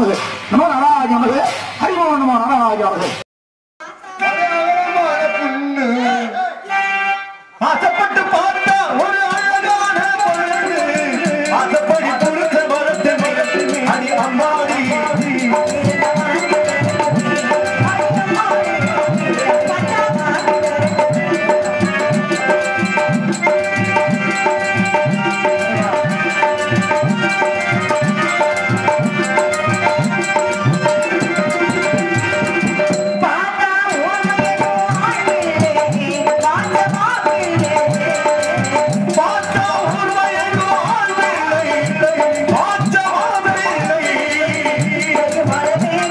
நமது நம நாராஜ நமது ஹரிமோ நம நாராஜ நமது அழகான புண்ணு. ஆசைப்பட்டு பார்த்தா ஒரு அழகான பொண்ணு. ஆசைப்படி கொடுத்த வரத்தை மறந்து அடி அம்மாடி பார்த்தா ஒரு வயது ஆண்பிள்ளை இல்லை. பார்த்த மாதிரி இல்லை.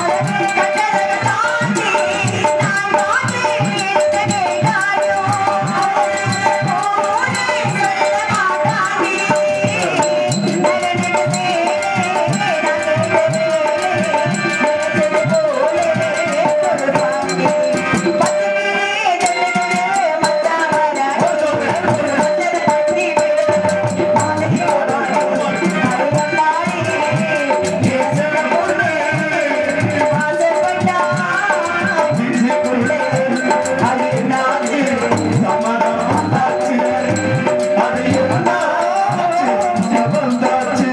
அது என்னாச்சு? சம்மதம் வந்தாச்சு. அது என்னாச்சு? வந்தாச்சு.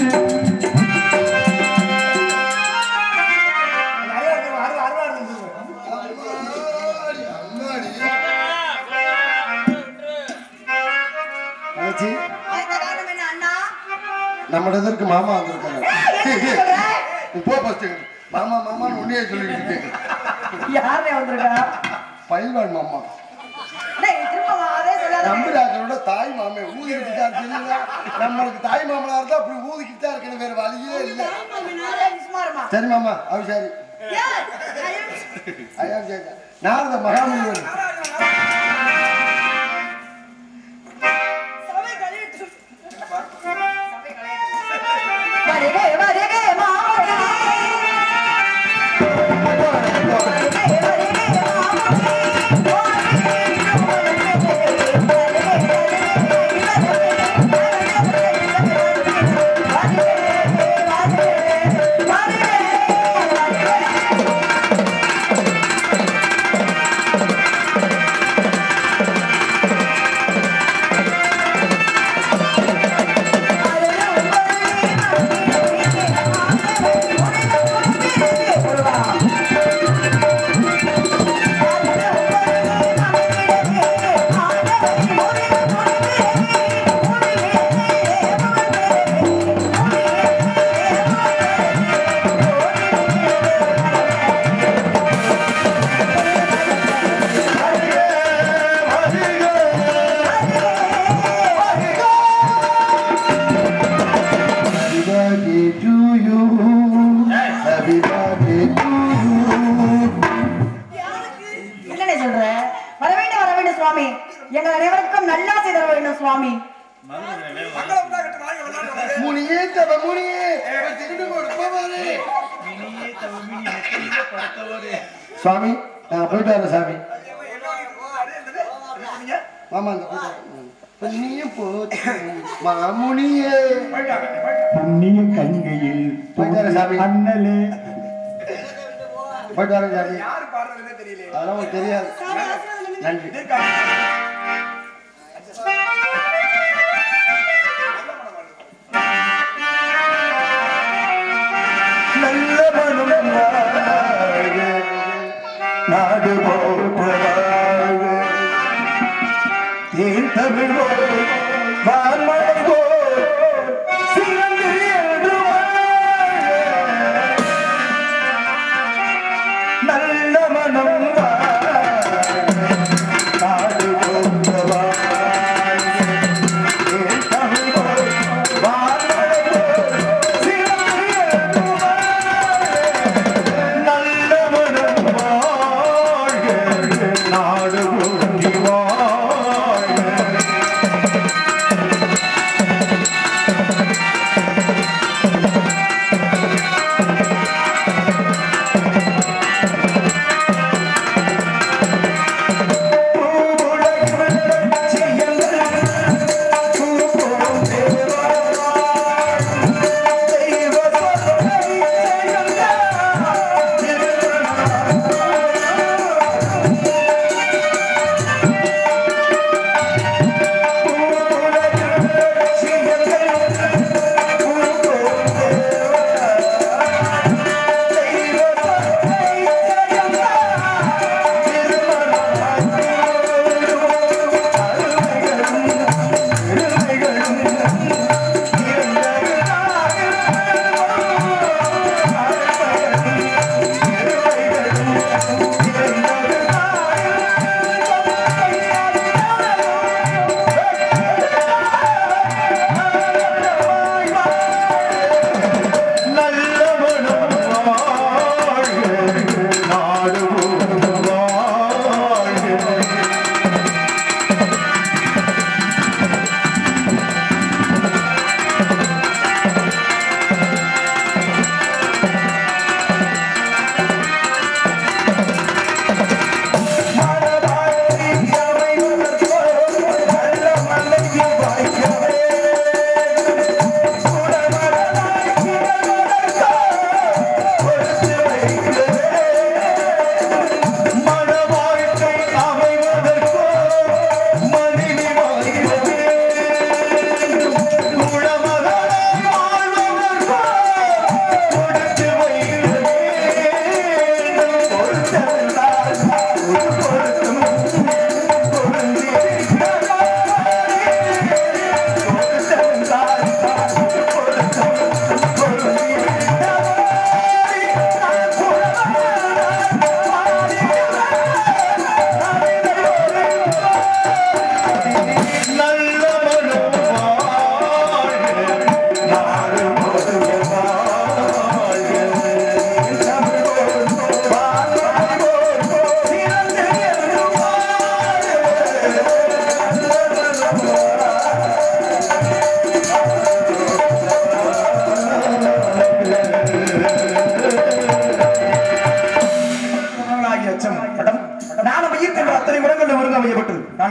அண்ணாச்சி, நம்ம இதற்கு மாமா வந்திருக்காங்க நீ போ ஃபர்ஸ்ட் மாமா மாமான்னு உன்னையே சொல்லிட்டு இருக்கேன் யாரே வந்திருக்கா பயில்வான் மாமா டேய், திரும்ப வா, அதே சொல்லாத. நம்பிராஜனோட தாய் மாமே ஊதிக்கிட்டு தான் தெரியுங்களா நம்மளுக்கு தாய் மாமனா இருந்தா அப்படி ஊதிக்கிட்டு தான் இருக்கணும் வேற வழியே இல்லை அதே சும்மா இருமா. சரி மாமா அவ சரி ஏய், ஐயோ, ஐயா சரி நாரத மகாமுனிவன் சபை கழிவிட்டு. வருகை, வருகை, மாமுனி. வருகை, வருகை, மாமுனி. Happy birthday to you. Happy birthday to you. என்னண்ணே சொல்ற வர வேண்டும் வர வேண்டும் சுவாமி எங்கள் அனைவருக்கும் நல்லா செய்த வேண்டும் சுவாமி முனியே தவ முனியே திருடு கொடுப்பவரே சுவாமி நான் போயிட்டு வரேன் சாமி மாமா அந்த போயிட்டு வரேன். புண்ணியம் போச்சு மாமுனியே புண்ணிய கங்கையில் போயிட்டாரு சாமி. அண்ணலே போயிட்டு வரேன் சாமி அதெல்லாம் உங்களுக்கு தெரியாது நன்றி நல்ல மனம் வாழ்க, நாடு போற்ற வாழ்க. தேன் தமிழ் போல் வான்மழை போல் சிறந்து என்று வாழ்க. நல்ல மனம் வாழ்க, நாடு போற்ற வாழ்க. தேன் தமிழ் போல் வான்மழை போல் சிறந்து என்று வாழ்க. நல்ல மனம் வாழ்க, நாடு போற்றி வாழ்க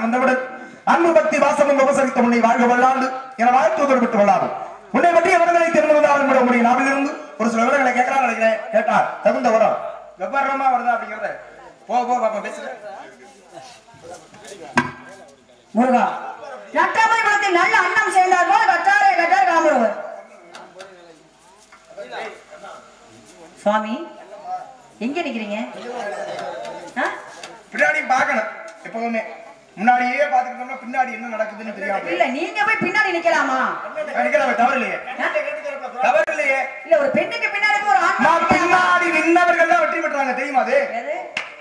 வந்தவுடன் அன்பு பக்தி வாசமும் உபசரித்த உன்னை வாழ்க வல்லாண்டு என வாழ்த்துவதோடு விட்டு வல்லாது உன்னை பற்றிய விவரங்களை தெரிந்து கொண்டாலும் கூட உடைய நாவிலிருந்து ஒரு சில விவரங்களை கேட்கலாம் நினைக்கிறேன் கேட்டார் தகுந்த வரும் வெவ்வாறமா வருதா அப்படிங்கறத போ போ பாப்பா பேசுங்க முருகா நட்டாமை குலத்தில் நல்ல அன்னம் சேர்ந்தார் போல கட்டாரே கட்டார் காமருவர் சுவாமி எங்க நிக்கிறீங்க ஆ? பின்னாடி பார்க்கணும் எப்பவுமே முன்னாடியே பாத்துக்கிட்டோம்னா பின்னாடி என்ன நடக்குதுன்னு தெரியாது இல்ல நீங்க போய் பின்னாடி நிக்கலாமா நினைக்கிறவன் தவறு இல்லையே தவறு இல்லையே இல்ல ஒரு பெண்ணுக்கு பின்னாடி போய் ஒரு ஆண் நான் நிக்கலாமா? பின்னாடி நின்னவர்கள் தான் வெற்றி பெற்றாங்க தெரியுமா அது எது?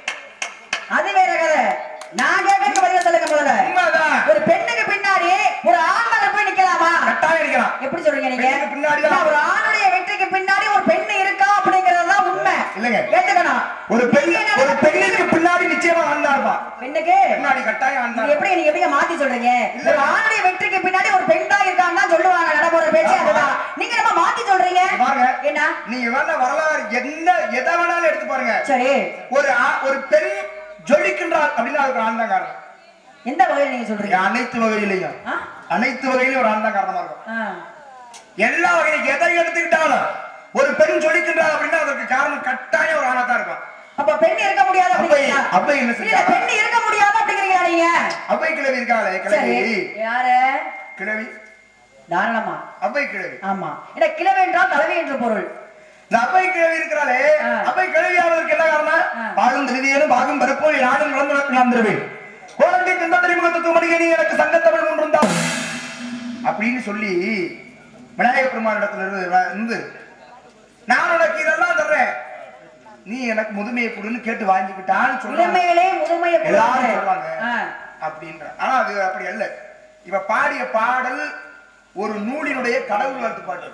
அது வேற கதை நான் கேட்கறதுக்கு பதில் சொல்லுங்க முதல்ல உண்மைதான் ஒரு பெண்ணுக்கு பின்னாடி ஒரு ஆண்மகன் போய் நிக்கலாமா கட்டாயம் இருக்கிறான் எப்படி சொல்றீங்க நீங்க பெண்ணுக்கு பின்னாடி தான். இல்ல, ஒரு ஆணுடைய வெற்றிக்கு பின்னாடி ஒரு பெண் இருக்கா அப்படிங்கறது தான் உண்மை இல்லைங்க. ஏத்துக்கணும் ஒரு பெண் நீங்க என்ன ஒரு பெண்ணுக்கு பின்னாடி நிச்சயமா ஆண் தான் இருப்பான் பெண்ணுக்கு பின்னாடி கட்டாயம் ஆண் தான் இது எப்படி நீங்க எப்படி மாத்தி சொல்றீங்க ஒரு ஆணுடைய வெற்றிக்கு பின்னாடி ஒரு பெண் தான் இருக்கான்னு தான் சொல்லுவாங்க நடைமுறை பேச்சு அதுதான் நீங்க நம்ம மாத்தி சொல்றீங்க பாருங்க என்ன நீங்க வேணா வரலாறு எந்த எதை வேணாலும் எடுத்து பாருங்க சரி ஒரு ஆ- ஒரு பெண் ஜொலிக்கின்றாள் அப்படின்னா அதுக்கு ஆண் தான் காரணம் எந்த வகையில நீங்க சொல்றீங்க அனைத்து வகையிலையும் ஆ? அனைத்து வகையிலும் ஒரு ஆண் தான் காரணமா இருக்கும் ஆ. எல்லா வகையிலும் எதை எடுத்துக்கிட்டாலும் ஒரு பெண் ஜொலிக்கின்றாள் அப்படின்னா அதற்கு காரணம் கட்டாயம் ஒரு ஆணா தான் இருக்கும் அப்ப பெண் இருக்க முடியாது அப்ப அப்படிங்கிறீங்களா? அப்ப என்ன இல்ல செஞ்சா பெண் இருக்க முடியாது அப்படிங்கிறீங்களா நீங்க அவ்வை கிழவி இருக்காளே சரி கிழவி யாரு கிழவி தாராளமா அவ்வை கிழவி ஆமா இல்ல கிழவி என்றால் தலைவி என்று பொருள் இந்த அவ்வை கிழவி இருக்கிறாளே ஆ. அவ்வை கிழவி ஆவதற்கு என்ன காரணம் ஆ. பாலும் திருதியனும் பாகும் பருப்பும் நாடும் நடந்து நான் தருவேன் கோலந்தை துன்பத்திரி முகத்துக்கு மணிகை நீ எனக்கு சங்கத்தமிழ் ஒன்றுந்தால் அப்படின்னு சொல்லி விநாயக பெருமானிடத்துல இருந்து இருந்து நான் உனக்கு இதெல்லாம் தர்றேன் நீ எனக்கு முதுமையை கொடுன்னு கேட்டு வாங்கிக்கிட்டான்னு சொல்றாங்க இளமையிலே முதுமையை எல்லாரும் கொடுத்து. சொல்றாங்க ஆ. அப்படின்ற ஆனா அது அப்படி அல்ல இவ பாடிய பாடல் ஒரு நூலினுடைய கடவுள் வாழ்த்து பாட்டு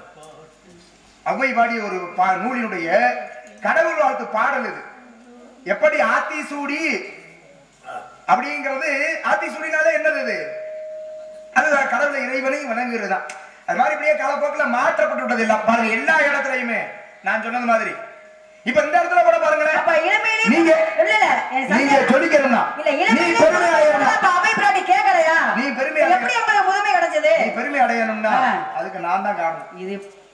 அவ்வை பாடிய ஒரு பா- நூலினுடைய கடவுள் வாழ்த்து பாடல் இது எப்படி ஆத்தி சூடி அப்படிங்கிறது ஆத்தி சூடினாலே என்னது இது அது கடவுளை இறைவனை வணங்குகிறது தான் அது மாதிரி இப்படியே காலப்போக்கில் மாற்றப்பட்டு விட்டது எல்லாம் பாருங்க எல்லா இடத்துலயுமே நான் சொன்னது மாதிரி இப்ப இந்த இடத்துல கூட பாருங்களேன் அப்ப இளமையிலே நீங்க இல்ல இல்ல என் நீங்க சந்தேகம். சொல்லிக்கிறா இல்ல நீ இளமையிலே பெருமை அடையணும் அப்ப அவை பிராட்டி கேட்கலையா நீ பெருமை அடைய- எப்படி உங்களுக்கு முதுமை கிடைச்சது நீ பெருமை அடையணும்னா ஆ. அதுக்கு நான் தான் காரணம் இது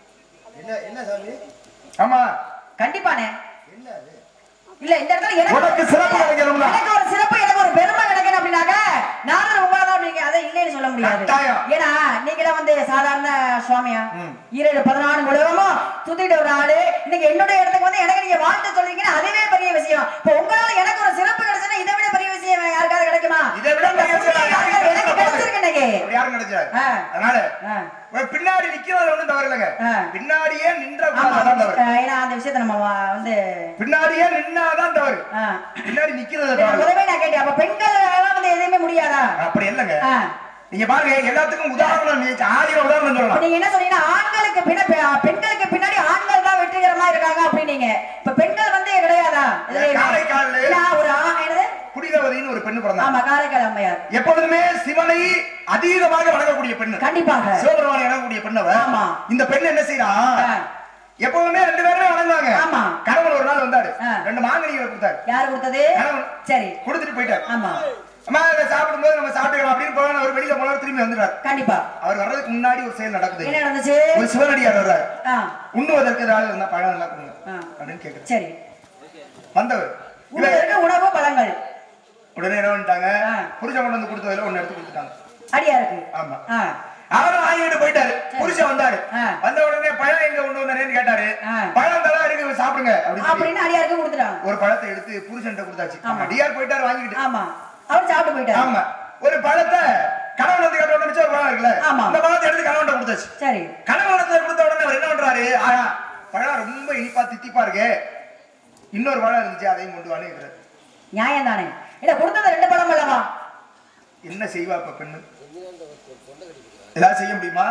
ஆமா கண்டிப்பானே இல்ல இந்த இடத்துல எனக்கு உனக்கு சிறப்பு கிடைக்கணும்னா? எனக்கு ஒரு சிறப்பு எனக்கு ஒரு பெருமை கிடைக்கணும் அப்படின்னாக்க நானும் உங்களை தான் நீங்க அதை இல்லைன்னு சொல்ல முடியாது கட்டாயம். ஏன்னா நீங்களே வந்து சாதாரண சுவாமியா ம். ஈரேழு பதினாறு உலகமும் சுத்திட்டு ஒரு ஆளு இன்னைக்கு என்னுடைய இடத்துக்கு வந்து எனக்கு நீங்க வாழ்த்து சொல்றீங்கன்னா அதுவே பெரிய விஷயம் இப்போ உங்களால எனக்கு ஒரு சிறப்பு கிடைச்சுன்னா இதை விட பெரிய விஷயம் யாருக்காவது கிடைக்குமா இதை விட பெரிய இந்த புண்ணியம் விஷயம் யாருக்காவது எனக்கு கிடைச்சிருக்கு இன்னைக்கு அப்படி யாரும் கிடைச்சாரு ஆ. அதனால ஆ. ஒரு பின்னாடி நிக்கிறது ஒண்ணும் தவறு இல்லைங்க ஆ. பின்னாடியே நின்ற ஆமா கூடாதான் தவறு அஹ் ஏன்னா அந்த விஷயத்தை நம்ம வா- வந்து பின்னாடியே நின்னாதான் தவறு ஆ. பின்னாடி நிக்கிறது நான் தவறு முதவே நான் கேட்டேன் அப்ப பெண்கள் எல்லாம் வந்து எதுவுமே முடியாதா அப்படி இல்லைங்க ஆ. நீங்க பாருங்க எல்லாத்துக்கும் உதாரணம் நீ ஆயிரம் உதாரணம் இப்ப சொல்லலாம் நீங்க என்ன சொன்னீங்கன்னா ஆண்களுக்கு பின்ன பெ- பெண்களுக்கு பின்னாடி ஆண்கள் தான் வெற்றிகரமா இருக்காங்க அப்படின்னீங்க இப்ப பெண்கள் வந்து கிடையாதா இதுலயுமே? காரைக்கால்ல- இல்ல, ஒரு ஆ- என்னது புனிதவதின்னு ஒரு பெண்ணு பிறந்தாங்க ஆமா காரைக்கால் அம்மையார் எப்பொழுதுமே சிவனை அதீதமாக வணங்கக்கூடிய பெண்ணு கண்டிப்பாக சிவபெருமானை வணங்கக்கூடிய பெண்ணவ ஆமா. இந்த பெண் என்ன செய்யறா ஆ. எப்பவுமே ரெண்டு பேருமே வணங்குவாங்க ஆமா. கணவன் ஒரு நாள் வந்தாரு ஆ. ரெண்டு மாங்கனிகளை கொடுத்தாரு யார் கொடுத்தது கணவன் சரி கொடுத்துட்டு போயிட்டாரு ஆமா அம்மா இதை சாப்பிடும்போது நம்ம சாப்பிட்டுக்கலாம் அப்படின்னு போன அவர் வெளியில போனவர் திரும்பி வந்துடுறாரு கண்டிப்பா அவர் வர்றதுக்கு முன்னாடி ஒரு செயல் நடக்குது என்ன நடந்துச்சு ஒரு சிவனடியார் வர்றாரு ஆ, உண்ணுவதற்கு ஏதாவது இருந்தா பழம் இருந்தா கொடுங்க ஆ. அப்படின்னு கேக்குறாரு சரி வந்தவர் இவர் உணவுக்கு உணவு பழங்கள் உடனே என்ன பண்ணிட்டாங்க ஆ. புருஷன் கொண்டு வந்து கொடுத்ததுல ஒண்ணு எடுத்து கொடுத்துட்டாங்க அடியா இருக்கு ஆமா ஆ, அவரும் வாங்கிட்டு போயிட்டாரு புருஷன் வந்தாரு ஆ. வந்த உடனே பழம் எங்க கொண்டு வந்தாருன்னு கேட்டாரு ஆ. பழம் தலா இருக்கு சாப்பிடுங்க அப்படின்னு சொல்லி அப்படின்னு அடியாருக்கு கொடுத்துட்டாங்க ஒரு பழத்தை எடுத்து புருஷன்ட்ட கொடுத்தாச்சு ஆமா. அடியார் போயிட்டாரு வாங்கிட்டு ஆமா அவர் சாப்பிட்டு போயிட்டாரு ஆமா ஒரு பழத்தை கணவன் வந்து கேட்ட உடனே மிச்சம் ஒரு பழம் இருக்குல்ல ஆமா. இந்த பழத்தை எடுத்து கணவன் கொடுத்தாச்சு சரி கணவனத்தை கொடுத்த உடனே அவர் என்ன பண்றாரு ஆஹா பழம் ரொம்ப இனிப்பா தித்திப்பா இருக்கு இன்னொரு பழம் இருந்துச்சு அதையும் கொண்டு வான்னு கேக்குறாரு. நியாயம் தானே இல்ல கொடுத்தது ரெண்டு பழம் அல்லவா என்ன செய்வா இப்ப பெண்ணு ஏதாவது செய்ய முடியுமா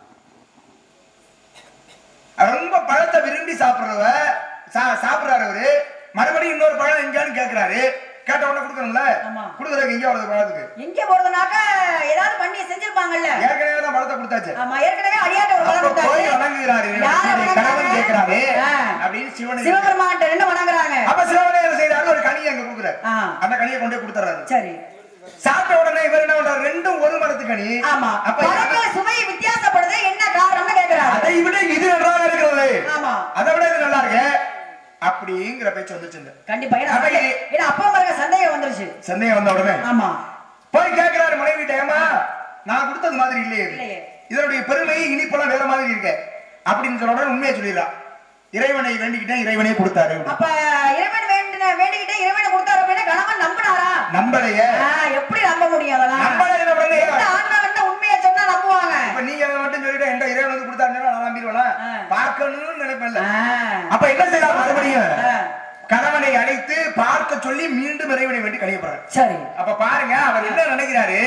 ரொம்ப பழத்தை விரும்பி சாப்பிடுறவ சா- சாப்பிடுறாரு அவரு மறுபடியும் இன்னொரு பழம் எங்கன்னு கேக்குறாரு கேட்ட உடனே கொடுக்கணும்ல ஆமா. கொடுக்குறதுக்கு எங்க வருது பழத்துக்கு எங்க போறதுனாக்க ஏதாவது பண்ணி செஞ்சிருப்பாங்கல்ல ஏற்கனவே தான் பழத்தை கொடுத்தாச்சு ஆமா ஏற்கனவே அடியாட்ட ஒரு பழம் அப்ப போய் கொடுத்தாரு வணங்குகிறாரு யாரை என்னுடைய கணவன் வணங்குறாங்க? கேட்கிறாரு ஆ. அப்படின்னு சிவனை சிவபெருமான்ட்ட ரெண்டு வணங்குறாங்க அப்ப சிவனே என்ன செய்யறாரு ஒரு கனியை அங்க கொடுக்குறாரு ஆ. அந்த கனியை கொண்டே கொடுத்துறாரு சரி சாப்பிட்ட உடனே இவர் என்ன பண்றாரு ரெண்டும் ஒரு மரத்துக்கணி ஆமா அப்ப பழக்க சுவை வித்தியாசப்படுது என்ன காரணம்னு கேக்குறாரு அதை விட இது நன்றாக இருக்கிறது ஆமா. அதை விட இது நல்லா இருக்கு அப்படிங்கிற பேச்சு வந்துச்சு இந்த. கண்டிப்பா ஏன்னா அப்ப சந்தே- இது- ஏன்னா அப்பா பாருங்க சந்தேகம் வந்துருச்சு சந்தேகம் வந்த உடனே ஆமா போய் கேட்கிறாரு மனைவி ஏமா நான் கொடுத்தது மாதிரி இல்லையே இது. இல்லையே. இதனுடைய பெருமை இனிப்பெல்லாம் வேற மாதிரி இருக்கு அப்படின்னு சொன்ன உடனே உண்மையை சொல்லிடுறா இறைவனை வேண்டிக்கிட்டேன் இறைவனே கொடுத்தாரு அப்படின்னு. அப்ப இறைவன் வேண்டின வேண்டிக்கிட்டே இறைவனை கொடுத்தாரு அப்படின்னா கணவன் நம்பினாரா நம்பலையே ஆ, எப்படி நம்ப முடியும் அதெல்லாம் நம்பலை என்ன உடனே எந்த ஆண்மகன் உண்மையை சொன்னா நம்புவாங்க இப்ப நீங்க அதை மட்டும் சொல்லிட்டு எந்த இறைவன் வந்து கொடுத்தாருன்னா நான் நம்பிடுவேனா ஆ. பார்க்கணும்னு நினைப்பேன்ல ஆ. அப்ப என்ன செய்யலாம் மறுபடியும் ஆ. கணவனை அழைத்து பார்க்க சொல்லி மீண்டும் இறைவனை வேண்டி கழியப்படுறாரு சரி அப்ப பாருங்க அவர் என்ன நினைக்கிறாரு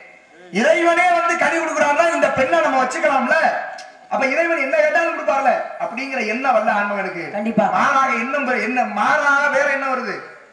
இறைவனே வந்து கனி கொடுக்குறாருன்னா இந்த பெண்ணை நம்ம வச்சுக்கலாம்ல அப்ப இறைவன் என்ன கேட்டாலும் கொடுப்பார்ல அப்படிங்கிற எண்ணம் வரல ஆண்மகனுக்கு கண்டிப்பா. மாறாக எண்ணம் வரு- என்ன மாறாக வேற என்ன வருது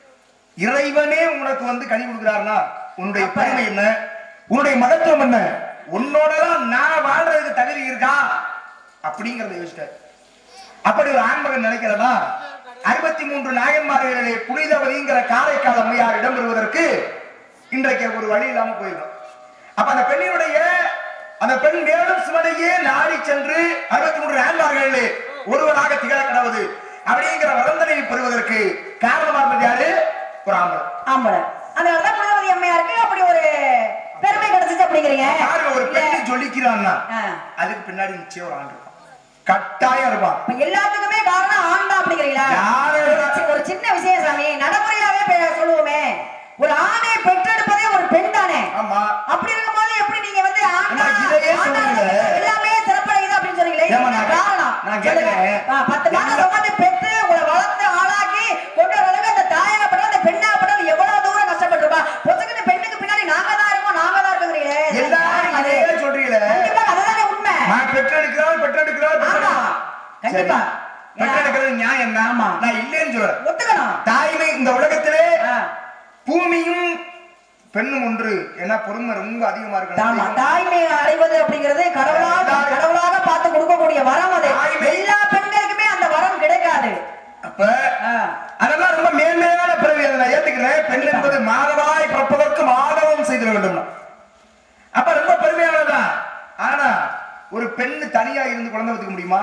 இறைவனே உனக்கு வந்து கனி கொடுக்குறாருன்னா உன்னுடைய அப்ப- பெருமை என்ன உன்னுடைய மகத்துவம் என்ன உன்னோடலாம் நான் வாழ்றதுக்கு தகுதி இருக்கா அப்படிங்கறத யோசிச்சார் அப்படி ஒரு ஆண்மகன் நினைக்கிறதா அறுபத்தி மூன்று நாயன்மார்களிலே புனிதவதிங்கிற காரைக்கால் அம்மையார் இடம்பெறுவதற்கு இன்றைக்கு ஒரு வழி இல்லாம போயிடும் அப்ப அந்த பெண்ணினுடைய அந்த பெண் மேலும் சிவனையே நாடி சென்று அறுபத்தி மூன்று நாயன்மார்களிலே ஒருவராக திகழ கிடவது அப்படிங்கிற வரந்தனை பெறுவதற்கு காரணமா இருந்தது யாரு ஒரு ஆம்பளை ஆம்பளை அதனாலதான் புனிதவதி அம்மையாருக்கு அப்படி ஒரு பெருமை கிடைச்சிச்சு அப்படிங்கிறீங்க பாருங்க ஒரு இல்ல. பெண்ணை சொல்லிக்கிறான்னா ஆ. அதுக்கு பின்னாடி நிச்சயம் ஒரு ஆண் இருப்பான் கட்டாயம் இருப்பான் இப்ப எல்லாத்துக்குமே காரணம் ஆண் தான் அப்படிங்கிறீங்களா யாரு ஒரு சி- ஒரு சின்ன விஷயம் சாமி நடைமுறையாவே பே- சொல்லுவோமே ஒரு ஆணை பெற்றெடுப்பதே ஒரு பெண் தானே ஆமா அப்படி இருக்கும்போது எப்படி நீங்க வந்து ஆண் அம்மா, தான், இதையே ஆண் தான் சொல்லுங்க. எல்லாமே சிறப்படையுது அப்படின்னு சொல்றீங்களே ஏம்மா, என்ன நான் காரணம் நான் சொல்லுங்க. கேட்கிறேன். ஆ, பத்து மாதம் எல்லா- சுமந்து பெற்று உங்களை வளர்த்து ஆளாக்கி கொண்டு வர அளவுக்கு அந்த தாயகப்பட்ட அந்த பெண்ணாகப்பட்ட எவ்வளவு தூரம் கஷ்டப்பட்டிருப்பா பொசுக்குன்னு பெண்ணுக்கு பின்னாடி நாங்க தான் இருக்கோம் நாங்க தான் இருக்கோங்கிறீங்களே இது எல்லாரும் அது. இதே சொல்றீங்களே கண்டிப்பா அதுதானே உண்மை நான் பெற்றெடுக்கிறாள் பெற்றெடுக்கிறாள் ஆமா பெற்றெடுக்கிறாள். கண்டிப்பா சரி. பெற்றெடுக்கிறது நியாயம் தான் ஆமா. நான் இல்லைன்னு சொல்றேன் ஒத்துக்கணும் தாய்மை இந்த உலகத்திலே ஆ. பூமியும் பெண்ணும் ஒன்று ஏன்னா பொறுமை ரொம்ப அதிகமா ஆமா இருக்கணும் தாய்மை அடைவது அப்படிங்கிறது கடவுளாக கடவுளாக பார்த்து கொடுக்கக்கூடிய வரம் அது தாய்மை. எல்லா பெண்களுக்குமே அந்த வரம் கிடைக்காது அப்ப ஆ. அதெல்லாம் ரொம்ப மேன்மையான பிறவி அதை நான் ஏத்துக்கிறேன் பெண் என்பது மாதவாய் பிறப்பதற்கு மாதவம் செய்திட வேண்டும் அப்ப ரொம்ப பெருமையானதுதான் ஆனா ஒரு பெண் தனியா இருந்து குழந்தை வச்சுக்க முடியுமா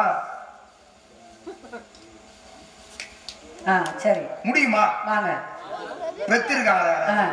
ஆ சரி முடியுமா வாங்க பெத்திருக்காங்க ஆ.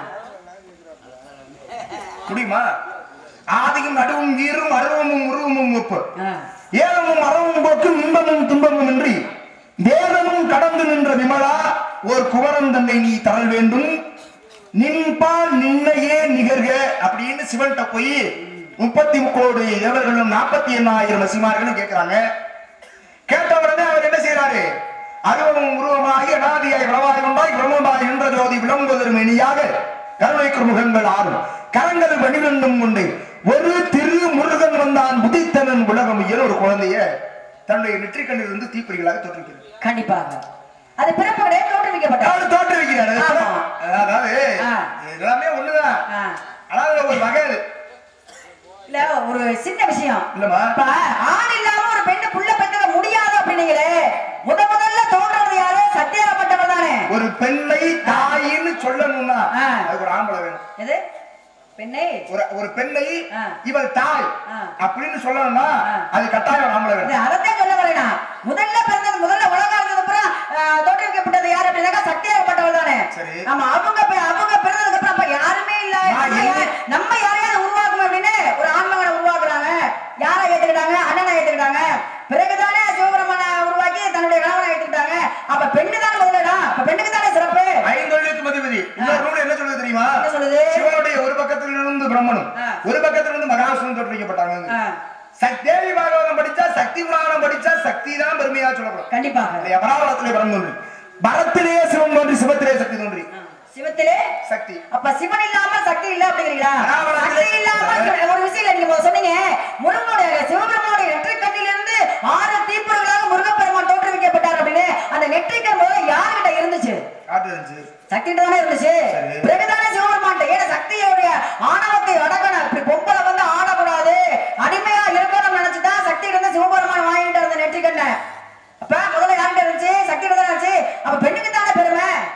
முடியுமா ஆதியும் நடுவும் ஈரும் அருவமும் உருவமும் ஒப்பு ஆ. ஏலமும் அறவும் போக்கும் இன்பமும் துன்பமும் இன்றி வேதமும் கடந்து நின்ற விமலா ஒரு குமரன் தன்னை நீ தரல் வேண்டும் நின்பால் நின்னையே நிகர்க அப்படின்னு சிவன்கிட்ட போய் முப்பத்தி முக்கோடி தேவர்களும் நாற்பத்தி எண்ணாயிரம் வசிமார்களும் கேட்கிறாங்க கேட்ட உடனே அவர் என்ன செய்யறாரு அருவமும் உருவமாகி அனாதியாய் விளவாய் கொண்டாய் பிரம்மமாய் நின்ற ஜோதி விளங்குவதற்கு மெனியாக கருணைக்கு முகங்கள் ஆறும் கரங்கள் வடிவெண்டும் கொண்டு ஒரு திரு முருகன் வந்தான் புதித்தனன் உலகம் இயல் ஒரு குழந்தைய தன்னுடைய நெற்றிக்கண்ணில் இருந்து தீப்பொறிகளாக தோற்றுவிக்கிறது கண்டிப்பாக அது பிறப்பு கிடையாது தோற்றுவிக்கப்பட்டது அவர் தோற்றுவிக்கிறார் ஆமா. அதாவது ஆ. எல்லாமே ஒண்ணுதான் ஆ. அதாவது ஒரு வகை அது இல்ல ஒரு சின்ன விஷயம் இல்லம்மா இப்ப ஆண் இல்லாம ஒரு பெண்ணு புள்ள பெற்றுக்க முடியாது அப்படின்னீங்களே முத முதல்ல தோன்றது யாரு சத்தியாகப்பட்டவர் தானே ஒரு பெண்ணை தாயின்னு சொல்லணும்னா ஆ. அதுக்கு ஒரு ஆம்பளை வேணும் எது பெண்ணே ஒரு ஒரு பெண்ணை ஆ. இவள் தாய் ஆ. அப்படின்னு சொல்லணும்னா ஆ. அது கட்டாயம் ஒரு ஆம்பளை இது வேணும் அதைத்தான் சொல்ல வரேனா முதல்ல பிறந்தது முதல்ல உலகம் இருந்தது அப்புறம் தோற்றுவிக்கப்பட்டது யாரு அப்படின்னாக்கா சத்தியாகப்பட்டவர் தானே சரி. ஆமா அவங்க பி- அவங்க பிறந்ததுக்கு அப்புறம் அப்ப யாருமே இல்ல நான் நம்ம என்ன- யா- நம்ம யாரையாவது உருவாக்கணும் அப்படின்னு ஒரு ஆண்மகனை உருவாக்குறாங்க யாரை ஏத்துக்கிட்டாங்க அண்ணனை ஏத்துக்கிட்டாங்க பிறகுதானே சிவபெருமான உருவாக்கி தன்னுடைய கணவனை ஏத்துக்கிட்டாங்க அப்ப பெண்ணு தானே முதலடா அப்ப பெண்ணுக்கு தானே சிறப்பு ஐந்தொழிலுக்கு மதிபதி இன்னொரு நூல் என்ன சொல்லுது தெரியுமா என்ன சொல்லுது? சிவனுடைய ஒரு பக்கத்துல இருந்து பிரம்மனும் ஆ. ஒரு பக்கத்துல இருந்து மகாவிஷ்ணு தோற்றுவிக்கப்பட்டாங்க ஆ, சக்- தேவி பாகவதம் படிச்சா சக்தி புராணம் படிச்சா சக்தி தான் பெருமையா சொல்லப்படும் கண்டிப்பாக இல்லையா? பராபரத்திலே பரம் தோன்றி பரத்திலேயே சிவம் தோன்றி சிவத்திலே சக்தி தோன்றி ஆ, சிவத்திலே சக்தி அப்ப சிவன் இல்லாம சக்தி இல்ல அப்படிங்கிறீங்களா அதாவது சக்தி இல்லாம சிவ- ஒரு விஷயம் இல்ல நீங்க முதல்ல சொன்னீங்க முருகனுடைய சிவபெருமானுடைய நெற்றிக்கண்ணில் இருந்து ஆறு தீப்பொறிகளாக முருகப்பெருமான் தோற்றுவிக்கப்பட்டார் அப்படின்னு அந்த நெற்றிக்கண் முதல்ல யாருகிட்ட இருந்துச்சு காட்டு இருந்துச்சு சக்தி தானே இருந்துச்சு சரி. பிறகுதானே சிவபெருமான் ஏன்னா சக்தியோடைய ஆணவத்தை அடக்கணும் இப்படி பொம்பளை வந்து ஆடக்கூடாது அடிமையா இருக்கணும்னு நினைச்சுதான் சக்தி இருந்து சிவபெருமான் வாங்கிட்டு இருந்த நெற்றிக்கண்ண அப்ப முதல்ல யார்கிட்ட இருந்துச்சு சக்தி தான் இருந்துச்சு அப்ப பெண்ணுக்கு தானே பெருமை அம்மா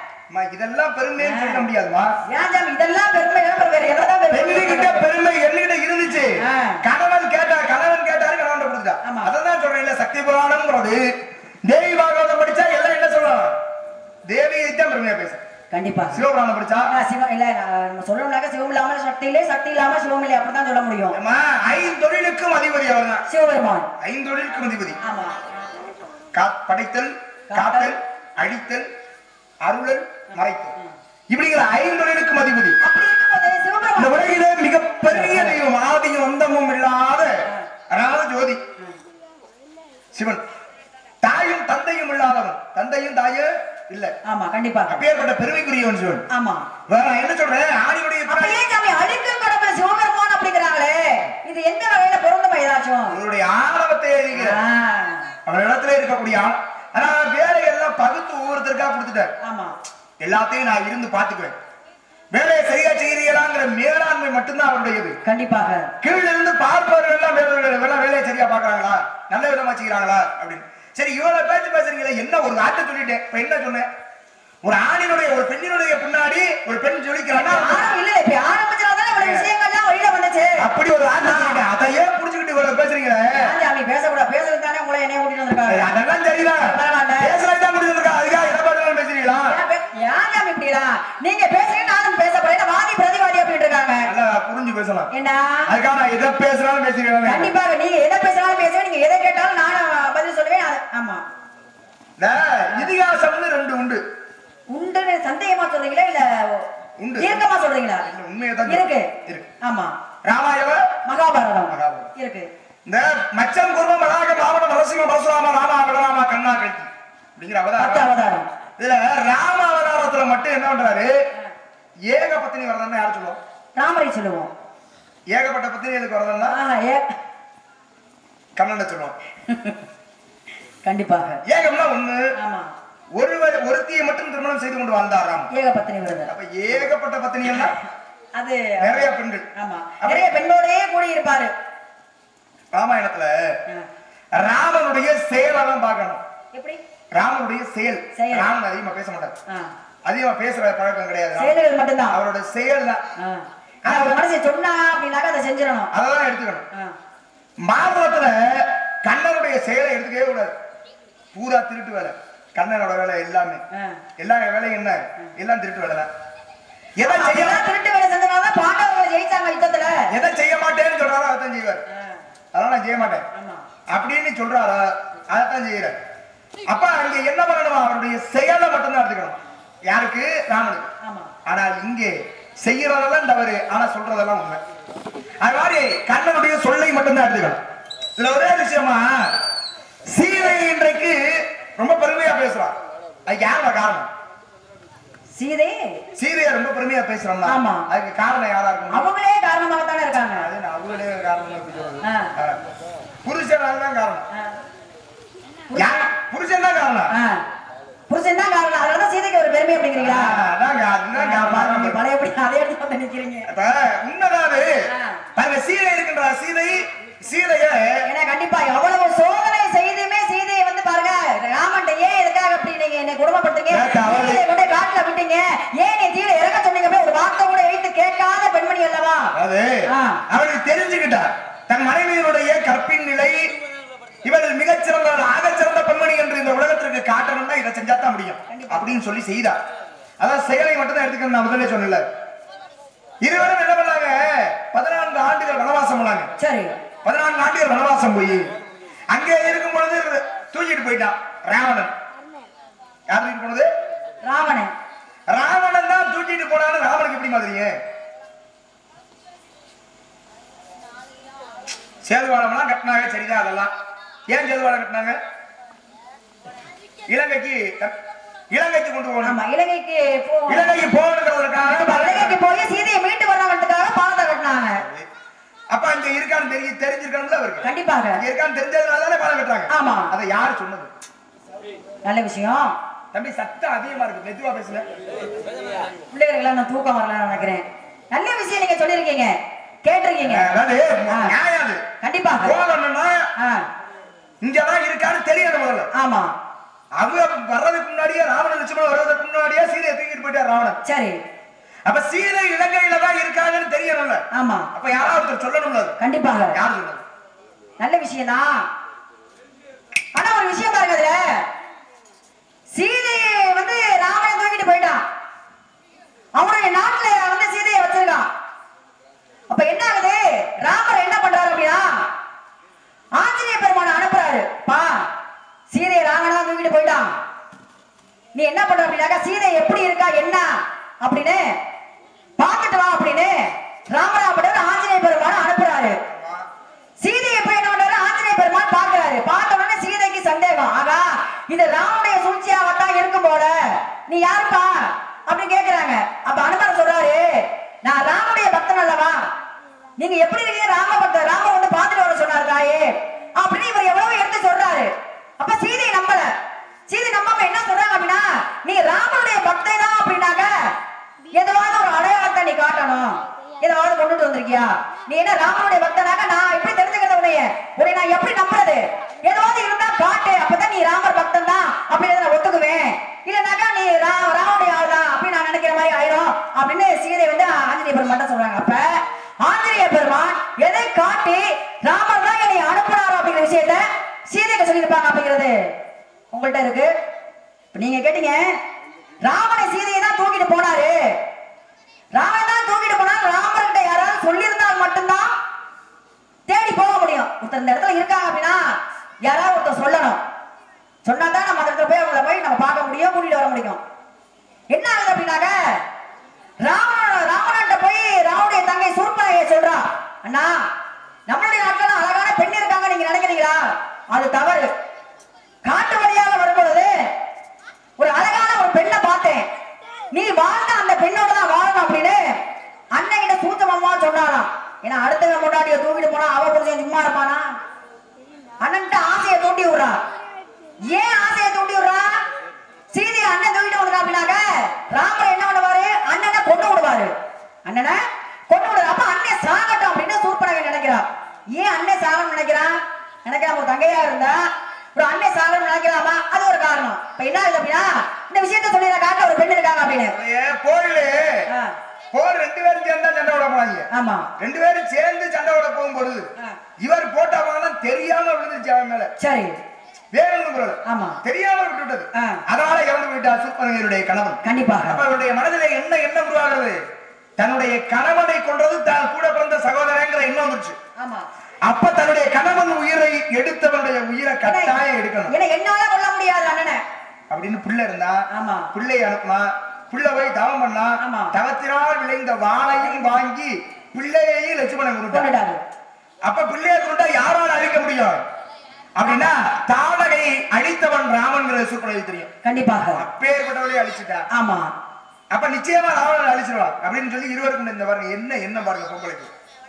இதெல்லாம் பெருமைன்னு சொல்ல முடியாதுமா ஏன் சாமி இதெல்லாம் பெருமை அப்புறம் வேற எதாவது பெண்ணுகிட்ட பெருமை பெருமை என்கிட்ட இருந்துச்சு ஆ. கணவன் கேட்டா கணவன் கேட்டாரு கணவன் கொடுத்துட்டா ஆமா. அதான் சொல்றேன் இல்ல சக்தி புராணம்ங்கிறது தேவி பாகவதம் படிச்சா எல்லாம் என்ன சொல்லலாம் தேவியை தான் பெருமையா பேச கண்டிப்பா சிவபுராணம் படிச்சா ஆ, சிவம் இல்ல நான் நம்ம சொல்லணும்னாக்க சிவம் இல்லாம சக்தி இல்லை சக்தி இல்லாம சிவம் இல்லை அப்படிதான் சொல்ல முடியும் ஏம்மா, ஐந்தொழிலுக்கும் அதிபதி அவர்தான் சிவபெருமான் ஐந்தொழிலுக்கும் அதிபதி ஆமா கா- படைத்தல் காத்தல் அழித்தல் அருளல் மறைத்தல் இப்படிங்கிற ஐந்தொழிலுக்கும் அதிபதி அப்படி இருக்கும்போது இந்த சிவபெருமான் உலகிலே மிகப்பெரிய தெய்வம் ஆதியும் அந்தமும் இல்லாத அதாவது ஜோதி சிவன் தாயும் தந்தையும் இல்லாதவன் தந்தையும் தாயும் இல்ல ஆமா கண்டிப்பா அப்பேற்பட்ட பெருமைக்குரியவன் சிவன் ஆமா வேற நான் என்ன சொல்றேன் ஆடியுடைய அப்ப பிறகு ஏன் சாமி அழிக்கும் கடவுள சிவபெருமான் அப்படிங்கிறாங்களே இது எந்த வகையில பொருந்துமா ஏதாச்சும் அவருடைய ஆணவத்தை எழுதிக்கிற ஆ, அவர் இடத்துல இருக்கக்கூடிய ஆள் ஆனா வேலையெல்லாம் பகுத்து ஒவ்வொருத்தருக்கா கொடுத்துட்டார் ஆமா எல்லாத்தையும் நான் இருந்து பாத்துக்குவேன் வேலையை சரியா செய்கிறீங்களாங்கிற மேலாண்மை மட்டும்தான் அவருடையது கண்டிப்பாக கீழ இருந்து பார்ப்பவர்கள் எல்லாம் வேலை வேலை வேலையை சரியா பாக்குறாங்களா நல்ல விதமா செய்யறாங்களா அப்படின்னு சரி இவ்வளவு பேச்சு பேசுறீங்களே என்ன ஒரு வார்த்தை சொல்லிட்டேன் இப்ப என்ன சொன்னேன் ஒரு ஆணினுடைய ஒரு பெண்ணினுடைய பின்னாடி ஒரு பெண் ஜொலிக்கிறான்னா ஆரம்பம் இல்ல இப்ப ஆரம்பிச்சதால இவ்வளவு விஷயங்கள்லாம் வெளியில வந்துச்சு அப்படி ஒரு வார்த்தை சொல்லிட்டேன் அதை ஏன் புடிச்சுக்கிட்டு இவ்வளவு பேசுறீங்களே ஏன் சாமி பேசக்கூடாது பேசுறது தானே உங்களை என்னைய கூட்டிட்டு வந்திருக்காங்க அதெல்லாம் தெரியல பரவாயில்ல. பேசுறது தான் முடிஞ்சிருக்கா அதுக்காக என்ன பண்ணலாம் பேசுறீங்களா ஏன் பே- ஏன் சாமி இப்படிலாம் நீங்க பேசுறீங்க நானும் பேச போறேன் வாதி பிரதிவாதி அப்படின்ட்டு இருக்காங்க நல்லா புரிஞ்சு பேசலாம் என்ன அதுக்காக நான் எதை பேசுறாலும் பேசுறேன் கண்டிப்பாக நீங்க எதை பேசினாலும் பேசுவேன் நீங்க எதை கேட்டாலும் நானும் பதில் சொல்லுவேன் அது- ஆமா இதிகாசம்னு ரெண்டு உண்டு உண்டுன்னு சந்தேகமா சொல்றீங்களா இல்ல உண்டு. தீர்க்கமா சொல்றீங்களா இல்ல, உண்மையை தான் இருக்கு இருக்கு. ஆமா ராமாயணம் மகாபாரதம் மகாபாரதம். இருக்கு இந்த மச்சம் குரும மலாக மாவன நரசிம்ம பரசுராம ராமா விடராமா கண்ணா கல்கி அப்படிங்கிற பத்து அவதாரம் அவதாரம் இதுல ராம அவதாரத்துல மட்டும் என்ன பண்றாரு ஏக பத்தினி வரதன்னா யார் சொல்லுவோம் ராமரை சொல்லுவோம் ஏகப்பட்ட பத்தினிகளுக்கு வரதன்னா ஆஹா, ஏ கண்ணனை சொல்லுவோம் கண்டிப்பாக ஏகம்னா ஒண்ணு ஆமா ஒருவர் ஒருத்தியை மட்டும் திருமணம் செய்து கொண்டு வாழ்ந்தார் ராம் ஏக பத்தினி விரதம் அப்ப ஏகப்பட்ட பத்தினிகள்னா அது நிறைய பெண்கள் ஆமா நிறைய பெண்ணோடயே கூடி இருப்பாரு ராமாயணத்துல ஆ. ராமனுடைய செயலெல்லாம் பார்க்கணும் எப்படி ராமனுடைய செயல் செயல். ராமன் அதிகமா பேச மாட்டார் ஆ. அதிகமா பேசுற பழக்கம் கிடையாது ராமன். செயல்கள் மட்டும்தான் அவரோட செயல் தான் ஆ. ஆனா ஒரு மனுஷன் சொன்னா அப்படின்னாக்க அதை செஞ்சிடணும் அதெல்லாம் எடுத்துக்கணும் ஆ. மாதவத்துல கண்ணனுடைய செயலை எடுத்துக்கவே கூடாது பூரா திருட்டு வேலை கண்ணனோட வேலை எல்லாமே ஆ. எல்லா வேலையும் என்ன எல்லாம் திருட்டு வேலை தான் எதை செய்ய அப்படிலாம் திருட்டு வேலை செஞ்சனாலதான் பாண்டவங்க ஜெயிச்சாங்க யுத்தத்துல எதை செய்ய மாட்டேன்னு சொல்றாரோ அதைத்தான் செய்வார் ஆ. அதெல்லாம் நான் செய்ய மாட்டேன் ஆமா அப்படின்னு சொல்றாரா அதைத்தான் செய்யறார் அப்ப அங்க என்ன பண்ணணும் அவருடைய செயலை மட்டும்தான் எடுத்துக்கணும் யாருக்கு ராமனுக்கு ஆமா ஆனால் இங்கே செய்யறதெல்லாம் தவறு ஆனா சொல்றதெல்லாம் உண்மை அது மாதிரி கண்ணனுடைய சொல்லை மட்டும்தான் எடுத்துக்கணும் இதுல ஒரே விஷயமா சீதை இன்றைக்கு ரொம்ப பெருமையா பேசுறான் அதுக்கு யாரோட காரணம் சீதை சீதையை ரொம்ப பெருமையா பேசுறோம்னா ஆமா. அதுக்கு காரணம் யாரா இருக்கும் அவங்களே காரணமாக தானே இருக்காங்க அது நான் அவங்களே காரணம் எப்படி சொல்றது? ஆ. ஆ. புருஷனால தான் காரணம் ஆ. யா- புருஷன் தான் காரணம் ஆ. புருஷன் தான் காரணம் அதனால சீதைக்கு ஒரு பெருமை அப்படிங்கிறீங்களா ஆ, அதான் கா- அதுதான் காரணம். நீங்க பழையபடி அதே இடத்துல வந்து நிக்கிறீங்க அப்ப உண்மைதான் அது ஆ. பாருங்க சீதை இருக்கின்ற சீதை சீதைய ஏன்னா கண்டிப்பா எவ்வளவு சோதனை செய்துமே சீதையை வந்து பாருங்க ராமன்ட்ட ஏன் எதுக்காக அப்படி நீங்க என்னை குடும்பப்படுத்துங்க ஏக்கா, அவளை- சீதையை கொண்டு காட்டுல விட்டீங்க ஏன் நீ தீர இறக்க சொன்னீங்க போய் ஒரு வார்த்தை கூட எழுத்து கேட்காத பெண்மணி அல்லவா அது ஆ. அவளுக்கு தெரிஞ்சுக்கிட்டா தன் மனைவியினுடைய கற்பின் நிலை இவள் மிகச்சிறந்த ஆகச்சிறந்த பெண்மணி என்று இந்த உலகத்திற்கு காட்டணும்னா இதை செஞ்சா தான் முடியும் அப்படின்னு சொல்லி செய்தா அதான் செயலை மட்டும் தான் எடுத்துக்கணும் நான் முதல்ல சொன்னல இருவரும் என்ன பண்ணாங்க பதினான்கு ஆண்டுகள் வனவாசம் பண்ணாங்க சரி பதினான்கு ஆண்டுகள் வனவாசம் போய் அங்கே இருக்கும் பொழுது தூக்கிட்டு போயிட்டான் ராவணன் யார் தூக்கிட்டு போனது ராவணன் ராவணன் தான் தூக்கிட்டு போனான்னு ராவனுக்கு எப்படி மாதிரியே சேதுவாடம்லாம் கட்டினாங்க சரிதான் அதெல்லாம் ஏன் சேதுவாடம் கட்டினாங்க இலங்கைக்கு இலங்கைக்கு கொண்டு போகணும் ஆமா இலங்கைக்கு போ இலங்கைக்கு போகணுங்கிறதுக்காக இப்ப இலங்கைக்கு போய் சீதையை மீட்டு வரவன்றதுக்காக பாலத்தை கட்டினாங்க அப்ப அங்க இருக்கான்னு தெரிய தெரிஞ்சிருக்கணும்ல அவருக்கு கண்டிப்பாக இங்க இருக்கான்னு தெரிஞ்சதுனால தானே பாலம் கட்டுறாங்க ஆமா. அதை யார் சொன்னது நல்ல விஷயம் தம்பி சத்தம் அதிகமா இருக்கு மெதுவா பேசுங்க பிள்ளைகளுக்கு நான் தூக்கம் வரலாம்னு நினைக்கிறேன் நல்ல விஷயம் நீங்க சொல்லிருக்கீங்க கேட்டிருக்கீங்க அதாவது ஆ. நியாயம் அது கண்டிப்பாக போகணும்னா ஆ, இங்கதான் இருக்கான்னு தெரியணும் முதல்ல ஆமா அவங்க வர்றதுக்கு முன்னாடியே ராவணன் லட்சுமணன் வர்றதுக்கு முன்னாடியே சீதையை தூக்கிட்டு போயிட்டார் ராவணன் சரி அப்ப சீதை இலங்கையில தான் இருக்காங்கன்னு தெரியணும்ல ஆமா அப்ப யாராவது ஒருத்தர் சொல்லணும்ல அது. கண்டிப்பாக யார் சொன்னது நல்ல விஷயம் தான் ஆனா ஒரு விஷயம் பாருங்க அதுல சீதையை வந்து ராமனை தூக்கிட்டு போயிட்டான் அவனுடைய நாட்டுல வந்து சீதையை வச்சிருக்கான் அப்ப என்ன ஆகுது ராமர் என்ன பண்றாரு அப்படின்னா ஆஞ்சநேய பெருமானை அனுப்புறாரு பா சீதையை ராமனா தூக்கிட்டு போயிட்டான் நீ என்ன பண்ற அப்படின்னாக்கா சீதை எப்படி இருக்கா என்ன அப்படின்னு பார்த்துட்டு வா அப்படின்னு ராமராபடர் ஆஞ்சநேய பெருமானை அனுப்புறாரு சீதையை போய் என்ன பண்றாரு ஆஞ்சநேய பெருமான் பார்க்கிறாரு பார்த்த உடனே சீதைக்கு சந்தேகம் ஆகா இது ராமனுடைய சூழ்ச்சியாகத்தான் இருக்கும் போல நீ யாருப்பா அப்படி கேக்குறாங்க அப்ப அனுமன் சொல்றாரு நான் ராமனுடைய பக்தன் அல்லவா நீங்க எப்படி இருக்கீங்க ராம பக்தர் ராம வந்து பார்த்துட்டு வர சொன்னார் தாயே அப்படின்னு இவர் எவ்வளவு எடுத்து சொல்றாரு அப்ப சீதை நம்பல சீதை நம்பாம என்ன சொல்றாங்க அப்படின்னா நீ ராமனுடைய பக்தை தான் அப்படின்னாக்க ஏதாவது ஒரு அடையாளத்தை நீ காட்டணும் ஏதாவது கொண்டுட்டு வந்திருக்கியா நீ என்ன ராமனுடைய பக்தனாக நான் எப்படி தெரிஞ்சுக்கிறது உன்னைய உன்னை நான் எப்படி நம்புறது ஏதாவது இருந்தா காட்டு அப்பதான் நீ ராமர் பக்தன் தான் அப்படின்னு நான் ஒத்துக்குவேன் இல்லனாக்கா நீ ரா ராமனுடைய ஆள் தான் அப்படின்னு நான் நினைக்கிற மாதிரி ஆயிரும் அப்படின்னு சீதை வந்து ஆஞ்சநேய பெருமான் சொல்றாங்க அப்ப ஆஞ்சநேய பெருமான் எதை காட்டி ராமர் தான் என்னை அனுப்புனாரோ அப்படிங்கிற விஷயத்த சீதைக்கு சொல்லியிருப்பாங்க அப்படிங்கிறது உங்கள்ட்ட இருக்கு இப்ப நீங்க கேட்டீங்க ராமனை சீதையை தான் தூக்கிட்டு போனாரு ராமன் தான் தூக்கிட்டு போனா ராமர்கிட்ட யாராவது சொல்லியிருந்தால் மட்டும்தான் தேடி போக முடியும் ஒருத்தர் இந்த இடத்துல இருக்காங்க அப்படின்னா யாராவது ஒருத்தர் சொல்லணும் சொன்னா தான் நம்ம அந்த இடத்துல போய் அவங்கள போய் நம்ம பார்க்க முடியும் கூட்டிட்டு வர முடியும் என்ன ஆகுது அப்படின்னாக்க ராவண ராவணன்ட்ட போய் ராவனுடைய தங்கை சூர்பனையை சொல்றா அண்ணா நம்மளுடைய நாட்டுல அழகான பெண் இருக்காங்க நீங்க நினைக்கிறீங்களா அது தவறு காட்டு வழியாக வரும் பொழுது ஒரு அழகான ஒரு பெண்ணை பார்த்தேன் நீ வாழ்ந்த அந்த பெண்ணோட தான் வாழணும் அப்படின்னு அண்ணன் கிட்ட சூத்தமம்மா சொன்னாராம் ஏன்னா அடுத்த முன்னாடிய தூக்கிட்டு போனா அவ புருஷன் சும்மா இருப்பானா அண்ணன்ட்ட ஆசையை தூண்டி விடுறா ஏன் ஆசையை தூண்டி விடுறா சீதையை அண்ணன் தூக்கிட்டு வந்தா அப்படின்னாக்க ராமர் என்ன பண்ணுவாரு அண்ணனை கொண்டு விடுவாரு அண்ணனை கொண்டு விடுவாரு அப்ப அண்ணன் சாகட்டும் அப்படின்னு சூர்பனகை நினைக்கிறா ஏன் அண்ணன் சாகணும்னு நினைக்கிறான் நினைக்கிறான் ஒரு தங்கையா இருந்தா ஒரு அண்ணன் சாகணும்னு நினைக்கலாமா அது ஒரு காரணம் இப்ப என்ன ஆகுது அப்படின்னா இந்த விஷயத்த சொல்லி காட்ட ஒரு பெண் இருக்காங்க அப்படின்னு ஏன் போர்ல ஆ, போர் ரெண்டு பேரும் சேர்ந்தா சண்டை விட போனாங்க ஆமா ரெண்டு பேரும் சேர்ந்து சண்டை விட போகும்போது ஆ. இவர் போட்டாங்கன்னா தெரியாம விழுந்துச்சு அவன் மேல சரி வேணும் குரல் ஆமா தெரியாம விட்டு விட்டது ஆ. அதனால இறந்து விட்டார் சூப்பனகருடைய கணவன் கண்டிப்பாக அப்ப அவருடைய மனதிலே என்ன எண்ணம் உருவாகிறது தன்னுடைய கணவனை கொன்றது தான் கூட பிறந்த சகோதரங்கிற எண்ணம் வந்துருச்சு ஆமா அப்ப தன்னுடைய கணவன் உயிரை எடுத்தவனுடைய உயிரை கட்டாயம் எடுக்கணும் ஏன்னா என்னால கொல்ல முடியாது அண்ணனை அப்படின்னு பிள்ளை இருந்தா ஆமா பிள்ளை அனுப்பலாம் பிள்ளை போய் தவம் பண்ணா ஆமா. தவத்தினால் விளைந்த வாழையும் வாங்கி பிள்ளையையும் லட்சுமணன் கொடுத்தார் கொண்டுட்டாரு அப்ப பிள்ளையை கொண்டா யாரால அழிக்க முடியும் அப்படின்னா தாவகை அழித்தவன் ராமன்கிற சூப்பராக தெரியும் கண்டிப்பாக அப்பேற்பட்டவளை அழிச்சிட்டா ஆமா அப்ப நிச்சயமா ராவணன் அழிச்சிருவான் அப்படின்னு சொல்லி இருவருக்கும் இந்த பாருங்க என்ன என்ன பாருங்க பொம்பளைக்கு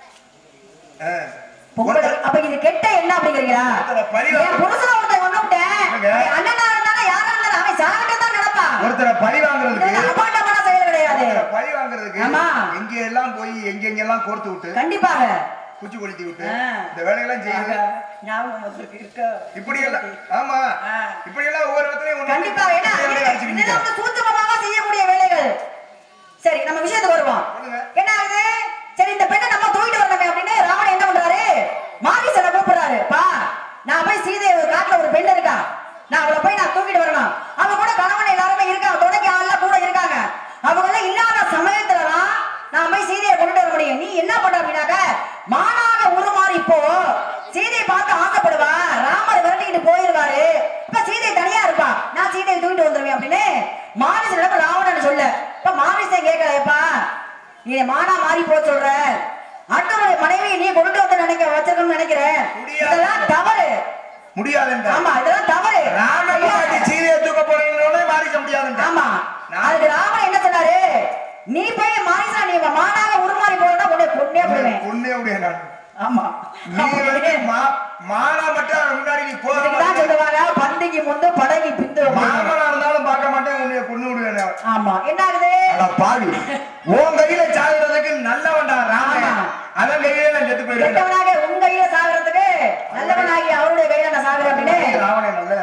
ஆ. பொங்கல் அப்ப இது கெட்ட என்ன அப்படிங்கிறீங்களா ஒருத்தரை பழி வாங்க- என் புருஷனை ஒருத்தன் கொண்டுட்டேன் என்னங்க? அண்ணனா இருந்தாலும் யாரா இருந்தாலும் அவன் சாகட்டும் தான் நினைப்பான் ஒருத்தரை பழி வாங்குறதுக்கு இதெல்லாம் அபாண்டமான செயல் கிடையாது ஒருத்தரை பழி வாங்குறதுக்கு ஆமா. எங்க எல்லாம் போய் எங்க எங்கெல்லாம் கோர்த்து விட்டு கண்டிப்பாக குச்சி கொளுத்தி விட்டு ஆ. இந்த வேலையெல்லாம் செய்யுது ஞாபகம் வந்திருக்கு, இருக்கா? இப்படி எல்லாம் ஆமா ஆ. இப்படி எல்லாம் ஒவ்வொரு இடத்துலயும் ஒண்ணு கண்டிப்பா ஏன்னா இப்படி எல்லாம் இது- அடிச்சுக்கிட்டு இதெல்லாம் வந்து சூட்சுமமாக செய்யக்கூடிய வேலைகள் சரி நம்ம விஷயத்துக்கு வருவோம் சொல்லுங்க. என்ன ஆகுது சரி இந்த பெண்ணை நம்ம தூக்கிட்டு வரணுமே அப்படின்னு ராவணன் என்ன பண்றாரு மாரிசனை கூப்பிடுறாரு பா நான் போய் சீதை ஒரு காட்டுல ஒரு பெண் இருக்கா நான் அவளை போய் நான் தூக்கிட்டு வரணும் அவ கூட கணவன் எல்லாருமே இருக்காங்க துணைக்கு ஆள்லாம் கூட இருக்காங்க அவங்க எல்லாம் இல்லாத சமயத்துலதான் நான் போய் சீதையை கொண்டுட்டு வர முடியும் நீ என்ன பண்ற அப்படின்னாக்க மானாக உருமாறி இப்போ சீதையை பார்த்து ஆசைப்படுவா ராமர் விரட்டிக்கிட்டு போயிருவாரு இப்ப சீதை தனியா இருப்பா நான் சீதையை தூக்கிட்டு வந்துருவேன் அப்படின்னு மாரிசனிடம் ராவணன் சொல்ல இப்ப மாரிசன் கேட்கலப்பா நீ மானா மாறி போ சொல்ற அடுத்தவருடைய மனைவியை நீ கொண்டு வந்து நினைக்க வச்சிருக்கணும்னு நினைக்கிறேன் முடியாது. இதெல்லாம் தவறு முடியாதுன்ற ஆமா இதெல்லாம் தவறு ராமன் சீதையை தூக்க போறீங்களோட மாறிக்க முடியாதுன்ற ஆமா அதுக்கு ராமன் என்ன சொன்னாரு நீ போய் மாரிசா நீ மானாக உருமாறி போனா உன்னை கொன்னே போடுவேன் பொண்ணே முடியாது நான் ஆமா நீ வந்து மா- மானா மட்டும் அவன் முன்னாடி நீ போக இதுக்குதான் மாட்டே. சொல்லுவாங்க பந்திக்கு முந்து படகி பிந்து அப்படின்னு. மாமனா இருந்தாலும் பார்க்க மாட்டேன் உன்னை பொண்ணு விடுவேன் நான். ஆமா என்ன ஆகுது அட பாவி உன் கையில சாகுறதுக்கு நல்லவன்டா ராமன் ஆமா. அவன் கையில நான் செத்து போயிடுவேன் கெட்டவனாக உன் கையில சாகுறதுக்கு நல்லவனாகி அவருடைய கையில நான் சாகுறேன் அப்படின்னு ராவணன் நல்ல ஆமா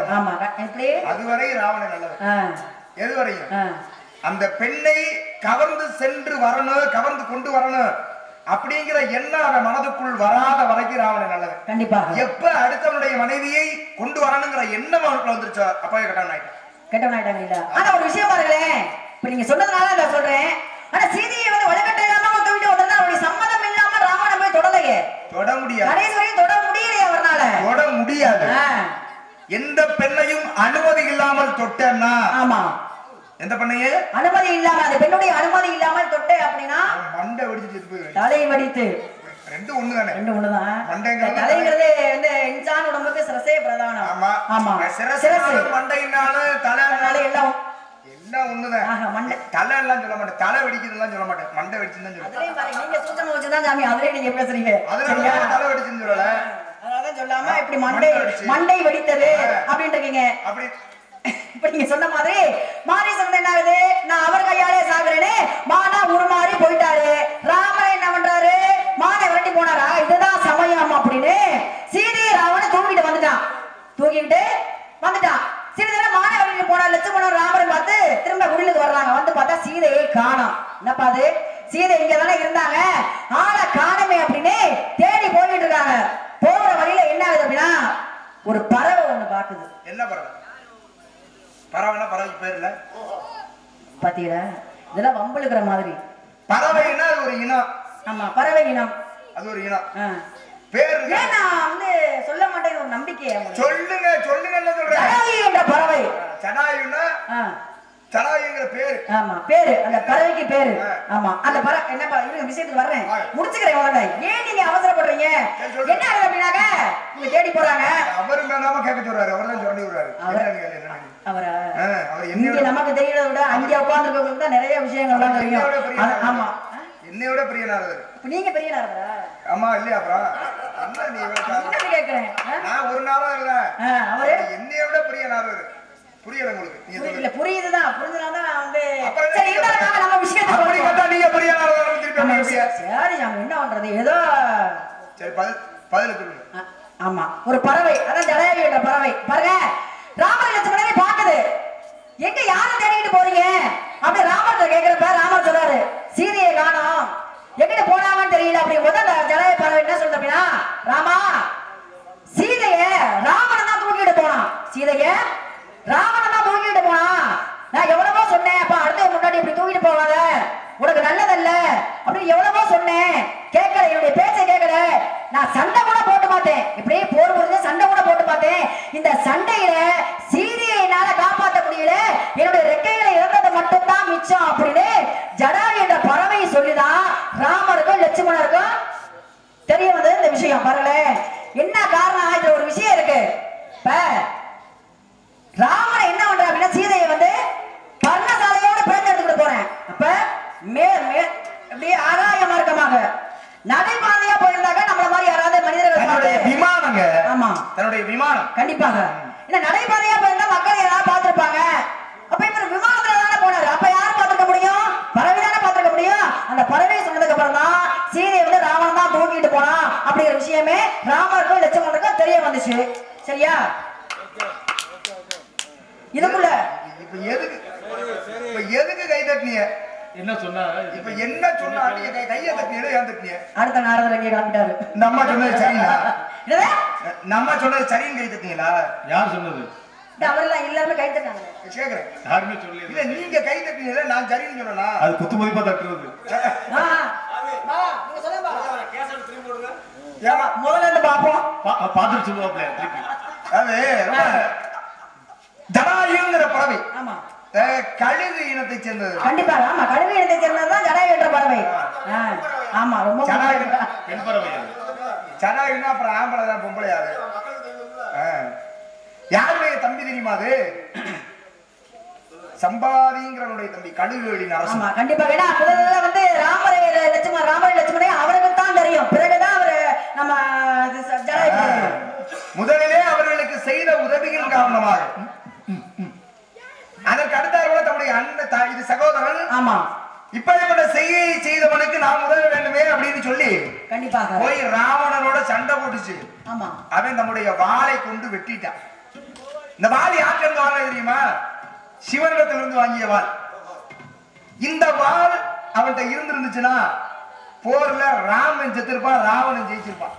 எப்படி அதுவரை ராவணன் நல்லவன் ஆ, எதுவரையும் ஆ. அந்த பெண்ணை கவர்ந்து சென்று வரணும் கவர்ந்து கொண்டு வரணும் அப்படிங்கிற எண்ணம் அவன் மனதுக்குள் வராத வரைக்கும் ராவணன் நல்லவன் கண்டிப்பாக எப்ப அடுத்தவனுடைய மனைவியை கொண்டு வரணுங்கிற எண்ணம் அவனுக்குள்ள வந்துருச்சோ அப்பவே கட்டான் ஆயிட்டான் கெட்டவன் ஆயிட்டாங்க இல்ல ஆனா ஒரு விஷயம் பாருங்களேன் இப்ப நீங்க சொன்னதுனால நான் சொல்றேன் ஆனா சீதையை வந்து வழக்கட்டை இல்லாம தூக்கிட்டு வந்தா அவருடைய சம்மதம் இல்லாம ராவணன் போய் தொடலையே தொட முடியாது கடைசி வரையும் தொட முடியலையே அவர்னால தொட முடியாது ஆ, எந்த பெண்ணையும் அனுமதி இல்லாமல் தொட்டன்னா ஆமா எந்த பெண்ணையே அனுமதி இல்லாம அந்த பெண்ணுடைய அனுமதி இல்லாமல் தொட்டே அப்படின்னா அவன் மண்டை வெடிச்சு செத்து போய் தலையை வடித்து ரெண்டும் ஒண்ணு தானே ரெண்டு ஒண்ணுதான் மண்டைங்கிறது இந்த தலைங்கிறது வந்து இன்சான் உடம்புக்கு சிரசே பிரதானம் ஆமா ஆமா சிரசு சிரசு மண்டைனாலும் தலை அதனால எல்லாம் எல்லாம் ஒண்ணுதான் ஆஹா, மண்டை. தலை எல்லாம் சொல்ல மாட்டேன் தலை வெடிக்கிறதுலாம் சொல்ல மாட்டேன் மண்டை வெடிச்சுன்னு தான் சொல்லுவேன் அதுலயும் பாருங்க நீங்க சூச்சனை வச்சுதான் சாமி அதுலயே நீங்க பேசுறீங்க அதுல சரியா நான் தலை வெடிச்சுன்னு சொல்லல அதனாலதான் சொல்லாம இப்படி மண்டை மண்டை வெடிச்சு. மண்டை வெடித்தது அப்படின்னு இருக்கீங்க அப்படி இப்ப நீங்க சொன்ன மாதிரி மாறி சொன்னது என்ன ஆகுது நான் அவர் கையாலே சாகுறேன்னு மானா உருமாறி போயிட்டாரு ராமர் என்ன பண்றாரு மானை விரட்டி போனாரா இதுதான் சமயம் அப்படின்னு சீதை ராவண தூக்கிட்டு வந்துட்டான் தூக்கிட்டு வந்துட்டான் சிறிது நேரம் மானை விரட்டி போனா லட்சுமணன் ராமரை பார்த்து திரும்ப குடிலுக்கு வர்றாங்க வந்து பார்த்தா சீதையை காணோம் என்னப்பா அது சீதை இங்க தானே இருந்தாங்க ஆளை காணமே அப்படின்னு தேடி போயிட்டு இருக்காங்க போகிற வழியில என்ன ஆகுது அப்படின்னா ஒரு பறவை ஒண்ணு பாக்குது என்ன பறவை பறவைன்னா பறவைக்கு பேர் இல்ல பாத்தீங்களா இதெல்லாம் வம்பளுக்கிற மாதிரி பறவைன்னா அது ஒரு இனம் ஆமா பறவை இனம் அது ஒரு இனம் ஆ. பேர் இருக்கு. ஏன் நான் வந்து சொல்ல மாட்டேன்னு ஒரு நம்பிக்கை அவங்களுக்கு. சொல்லுங்க சொல்லுங்க என்ன சொல்றேன் ஜடாயு என்ற பறவை சடாயுன்னா ஆ, சடாயுங்கிற பேரு ஆமா பேரு அந்த பறவைக்கு பேரு ஆமா அந்த பறவை என்னப்பா இருங்க விஷயத்துக்கு வர்றேன் முடிச்சுக்கிறேன் முதல்ல ஏன் நீங்க அவசரப்படுறீங்க சரி, சொல்லு. என்ன ஆகுது அப்படின்னாக்க இங்க தேடி போறாங்க அவரு வேணாம கேட்க சொல்றாரு அவர் தான் சொல்லி விடுறாரு அவரு- என்னன்னு கேளு, என்னன்னு கேளு. அவரா ஆ, அவர் இங்க என்னையோட நமக்கு தெரியறத விட அங்க உட்கார்ந்துருக்கவங்களுக்கு தான் நிறைய விஷயங்கள்லாம் தெரியும் என்னையோட பெரிய அது- ஆமா என்னையோட பிரிய நாரதர் இப்ப நீங்க பெரிய நாரதரா ஆமா இல்லையா அப்புறம் என்ன நீ இவ்வளவு காரணம்? என்னன்னு கேக்குறேன் ஆ? நான் ஒரு நாளும் இல்ல ஆ, அவரு என்னைய விட பிரிய நாரதர் புரியல உங்களுக்கு நீங்க புரி- சொல்லுங்க இல்ல புரியுதுதான் புரிஞ்சதுனால தான் நான் வந்து அப்புறம் என்ன சரி நீங்க இருந்தாலும் நாம நம்ம விஷயத்துக்கு அப்படி வருவோம். கேட்டா நீங்க பிரிய நாரதர் திருப்பி ஆமா, அப்படியே சரி சாமி என்ன பண்றது ஏதோ சரி பதில் பதில் சொல்லுங்க ஆ, ஆமா ஒரு பறவை அதான் ஜடாயு என்ற பறவை பாருங்க ராமர் லட்சுமணனை பாக்குது எங்க யாரை தேடிட்டு போறீங்க அப்படி ராமர் கேக்குறப்ப ராமர் சொல்றாரு சீதையை காணோம் எங்கிட்ட போனாங்கன்னு தெரியல அப்படி போது அந்த ஜடாய பறவை என்ன சொல்றது அப்படின்னா ராமா சீதைய ராவணன் தான் தூக்கிட்டு போனான் சீதைய ராவணன் தான் தூக்கிட்டு போனான் நான் எவ்வளவோ சொன்னேன் அப்ப அடுத்த முன்னாடி இப்படி தூக்கிட்டு போவாத உனக்கு நல்லதல்ல அப்படின்னு எவ்வளவோ சொன்னேன் கேட்கல என்னுடைய பேச்சை கேட்கல நான் சண்டை கூட போட்டு பார்த்தேன் இப்படியே போர் புரிஞ்சு சண்டை கூட போட்டு பார்த்தேன் இந்த சண்டையில சீதையை என்னால காப்பாற்ற முடியல என்னுடைய ரெக்கைகளை இழந்தது மட்டும்தான் மிச்சம் அப்படின்னு ஜடாயு என்ற பறவை சொல்லிதான் ராமருக்கும் லட்சுமணருக்கும் தெரிய வந்தது இந்த விஷயம் பாருங்களேன் என்ன காரணம் இதுல ஒரு விஷயம் இருக்கு இப்ப ராமன் என்ன பண்ற அப்படின்னா சீதையை வந்து பர்ணசாலையோட பிறந்தெடுத்துட்டு போறேன் அப்ப மேல் மேல் அப்படியே ஆகாய மார்க்கமாக நடைபாதையா போயிருந்தாக்க நம்மள மாதிரி யாராவது மனிதர்கள் தன்னுடைய பார்த்து- விமானங்க ஆமா தன்னுடைய விமானம் கண்டிப்பாக இந்த நடைபாதையா போயிருந்தா மக்கள் யாராவது பார்த்திருப்பாங்க அப்ப இவர் விமானத்துல தானே போனாரு அப்ப யார் பார்த்திருக்க முடியும் பறவை தானே பார்த்திருக்க முடியும் அந்த பறவை சொன்னதுக்கு அப்புறம் தான் சீதையை வந்து ராவணன் தான் தூக்கிட்டு போனான் அப்படிங்கிற விஷயமே ராமருக்கும் லட்சுமணருக்கும் தெரிய வந்துச்சு சரியா இதுக்குள்ள இப்ப எதுக்கு இப்ப எதுக்கு கை தட்டினீங்க என்ன சொன்னா இப்ப என்ன சொன்னா நீங்க கை- கையை தட்டினீங்க ஏன் தட்டினீங்க அடுத்த நாரதர் இங்கே கிளம்பிட்டாரு இந்த அம்மா சொன்னது சரிங்களா என்னது நம்ம சொன்னது சரின்னு கை தட்டினீங்களா யார் சொன்னது இந்த அவரெல்லாம் எல்லாருமே கை தட்டாங்க கேக்குறேன் யாருமே சொல்லி இல்ல நீங்க கை தட்டினீங்களா நான் சரின்னு சொன்னா அது குத்து மதிப்பா தட்டுறது ஆ, ஆ, நீங்க சொல்லுங்க பாப்போம். ஏம்மா, முதல்ல இருந்து பாப்போம் பா- பார்த்துட்டு சொல்லுவாப்ல திருப்பி அது ரொம்ப ஜடாயுங்கிற பறவை ஆமா அஹ், கழுகு இனத்தை சேர்ந்தது கண்டிப்பா ஆமா கழுகு இனத்தை சேர்ந்ததுதான் ஜடாயு என்ற பறவை ஆ, ஆமா ரொம்ப ஜடாயு. முக்கியம். பெண் பறவை அது. ஜடாயுன்னா அப்புறம் ஆம்பளை தான் பொம்பளை அது அஹ். யாருடைய தம்பி தெரியுமா அது சம்பாதிங்கிறவனுடைய தம்பி கழுகுகளின் அரசு ஆமா கண்டிப்பா ஏன்னா முதல்ல வந்து ராமரை லட்சுமணன் ராமரை லட்சுமணே அவருக்கு தான் தெரியும் பிறகுதான் அவரு நம்ம இது ச- ஜடாயு தெரியும். முதலிலே அவர்களுக்கு செய்த உதவியின் காரணமாக அதற்கு அடுத்தார்கள் தம்முடைய அண்ணன் த- இது சகோதரன் ஆமா இப்படிப்பட்ட செய்கையை செய்தவனுக்கு நாம் உதவ வேண்டுமே அப்படின்னு சொல்லி கண்டிப்பாக போய் ராவணனோட சண்டை போட்டுச்சு ஆமா அவன் தம்முடைய வாளை கொண்டு வெட்டிட்டான் இந்த வாள் யார்கிட்ட இருந்து வாங்க தெரியுமா சிவனிடத்திலிருந்து வாங்கிய வாள் இந்த வாள் அவன்கிட்ட இருந்திருந்துச்சுன்னா போர்ல ராமன் செத்திருப்பான் ராவணன் ஜெயிச்சிருப்பான்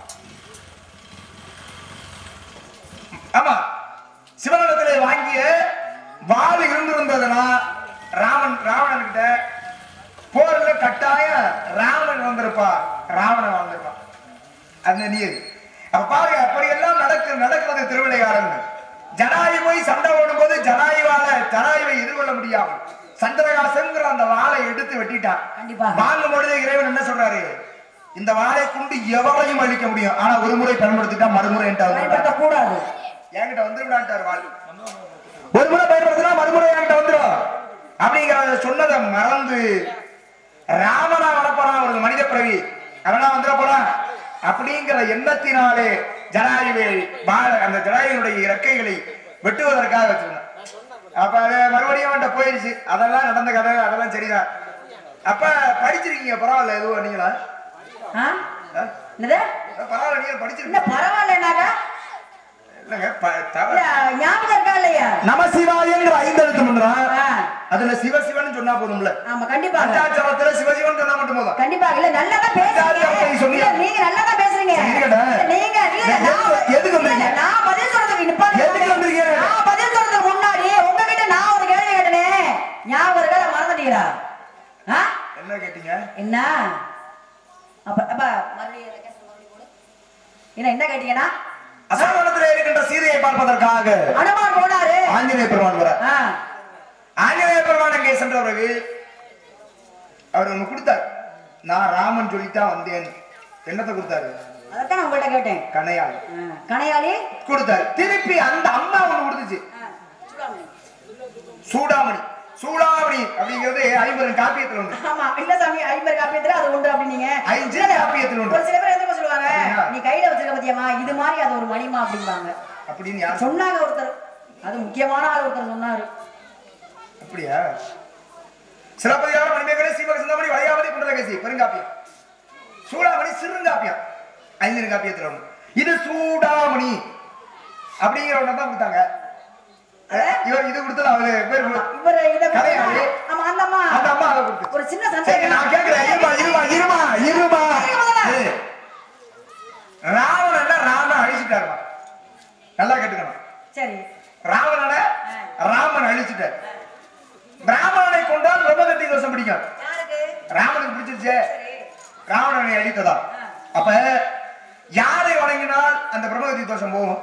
ஆமா சிவனிடத்திலே வாங்கிய வாள் இருந்திருந்ததுன்னா ராமன் ராவணன் கிட்ட போர்ல கட்டாயம் ராமன் வந்திருப்பான் ராவணன் வந்திருப்பான் அந்த நீர் அப்ப பாருங்க அப்படியெல்லாம் நடக்க நடக்கிறது திருவிளையாடல் ஜனாயு போய் சண்டை ஓடும்போது ஜனாயுவால ஜனாயுவை எதிர்கொள்ள முடியாமல் சந்திரகாசங்கிற அந்த வாளை எடுத்து வெட்டிட்டான் கண்டிப்பா. வாங்கும் பொழுது இறைவன் என்ன சொல்றாரு இந்த வாளை கொண்டு எவரையும் அழிக்க முடியும் ஆனா ஒரு முறை பயன்படுத்திட்டா மறுமுறை என்கிட்ட வந்துவிடாது. பயன்படுத்த கூடாது என்கிட்ட வந்து விடாட்டார் வாழ் ஒரு முறை பயன்படுத்தினா மறுமுறை என்கிட்ட வந்துடும் அப்படிங்கிறத சொன்னதை மறந்து ராமனா வரப்போறான் ஒரு மனித பிறவி அவனா வந்துட போறான் அப்படிங்கிற எண்ணத்தினாலே ஜனாயுவை வாழ அந்த ஜனாயுடைய இறக்கைகளை வெட்டுவதற்காக வச்சிருந்தான் அப்ப அது மறுபடியும் அவன்கிட்ட போயிடுச்சு அதெல்லாம் நடந்த கதை அதெல்லாம் சரிதான் அப்ப படிச்சிருக்கீங்க பரவாயில்ல எதுவும் நீங்களா ஆ? ஆ? என்னது பரவாயில்ல நீங்க இல்ல படிச்சிருக்கீங்க பரவாயில்லனாக்கா இல்லைங்க ப- தவறு இல்ல ஞாபகம் இருக்கா இல்லையா நமசிவாயங்கிற ஐந்தெழுத்து மந்திரம் ஆ, அதுல சிவசிவன் சொன்னா போதும்ல ஆமா கண்டிப்பாக பஞ்சாட்சரத்துல சிவசிவன் சொன்னா மட்டும் போதும் கண்டிப்பாக இல்ல நல்லா தான் பஞ்சாட்சரத்தை பேசுறீங்க சொன்னீங்க. இல்ல, நீங்க நல்லா தான் பேசுறீங்க சரிங்கடா. நீங்க இல்ல, எதுக்கு- நான் எதுக்கு வந்தீங்க? இல்ல, நான் பதில் சொல்றதுக்கு நிப்பாட்டு எதுக்கு வந்தீங்க? நான் பதில் சொல்றதுக்கு முன்னாடி உங்ககிட்ட நான் ஒரு கேள்வி கேட்டனே ஞாபகம் இருக்கா இல்ல மறந்துட்டீங்களா ஆ? என்ன கேட்டீங்க என்ன அப்ப அப்ப மறுபடியும் என்ன கேட்க மறுபடியும் போடு. என்ன என்ன கேட்டீங்கன்னா அசோகவனத்தில் இருக்கின்ற சீதையை பார்ப்பதற்காக அனுமான் போனாரு ஆஞ்சநேய பெருமான் வர ஆ, ஆஞ்சநேய பெருமான் அங்கே சென்ற பிறகு அவர் ஒண்ணு கொடுத்தார் நான் ராமன் சொல்லித்தான் வந்தேன் என்னத்தை கொடுத்தாரு அதைத்தான் நான் உங்கள்ட்ட கேட்டேன் கனையாள் ஆ, கனையாளி கொடுத்தாரு திருப்பி அந்த அம்மா ஒண்ணு கொடுத்துச்சு ஆ, சூடாமணி. சூடாமணி சூடாமணி அப்படிங்கிறது ஐம்பது காப்பியத்தில் உண்டு ஆமா இல்ல சாமி ஐம்பது காப்பியத்துல அது உண்டு அப்படின்னீங்க ஐந்து காப்பியத்தில் உண்டு ஒரு சில பேர் எதுக்கு சொல்லுவாங்க அப்படியா? நீ கையில வச்சிருக்க பத்தியம்மா இது மாதிரி அது ஒரு மணிமா அப்படிம்பாங்க அப்படின்னு யார் சொன்னாங்க ஒருத்தர் அது முக்கியமான ஆள் ஒருத்தர் சொன்னாரு அப்படியா சிலப்பதிகார மணிமேகலை சீவக சிந்தாமணி வளையாவதி குண்டலகசி பெருங்காப்பியம் சூடாமணி சிறுங்காப்பியம் ஐந்து காப்பியத்துல ஒண்ணு இது சூடாமணி அப்படிங்கிற ஒண்ணு தான் கொடுத்தாங்க அஹ் இவர் இது கொடுத்தது அவரு பேர் கொடு- இவர் இத கலையாளி. ஆமா அந்த அம்மா அந்த அம்மா அதை கொடுத்து ஒரு சின்ன சரி சந்தேகம் நான் கேக்குறேன் இருமா இருமா இருமா இருமா இரு. ராவணன் ராமன் அழிச்சிட்டாருமா நல்லா கேட்டுக்கணும் சரி ராவணனை ராமன் அழிச்சிட்டார் பிராமணனை கொண்டால் பிரம்மகத்தி தோஷம் பிடிக்கும் யாருக்கு ராமனுக்கு பிடிச்சிருச்சே ராவணனை அழித்ததா அப்ப யாரை வணங்கினால் அந்த பிரம்மகத்தி தோஷம் போகும்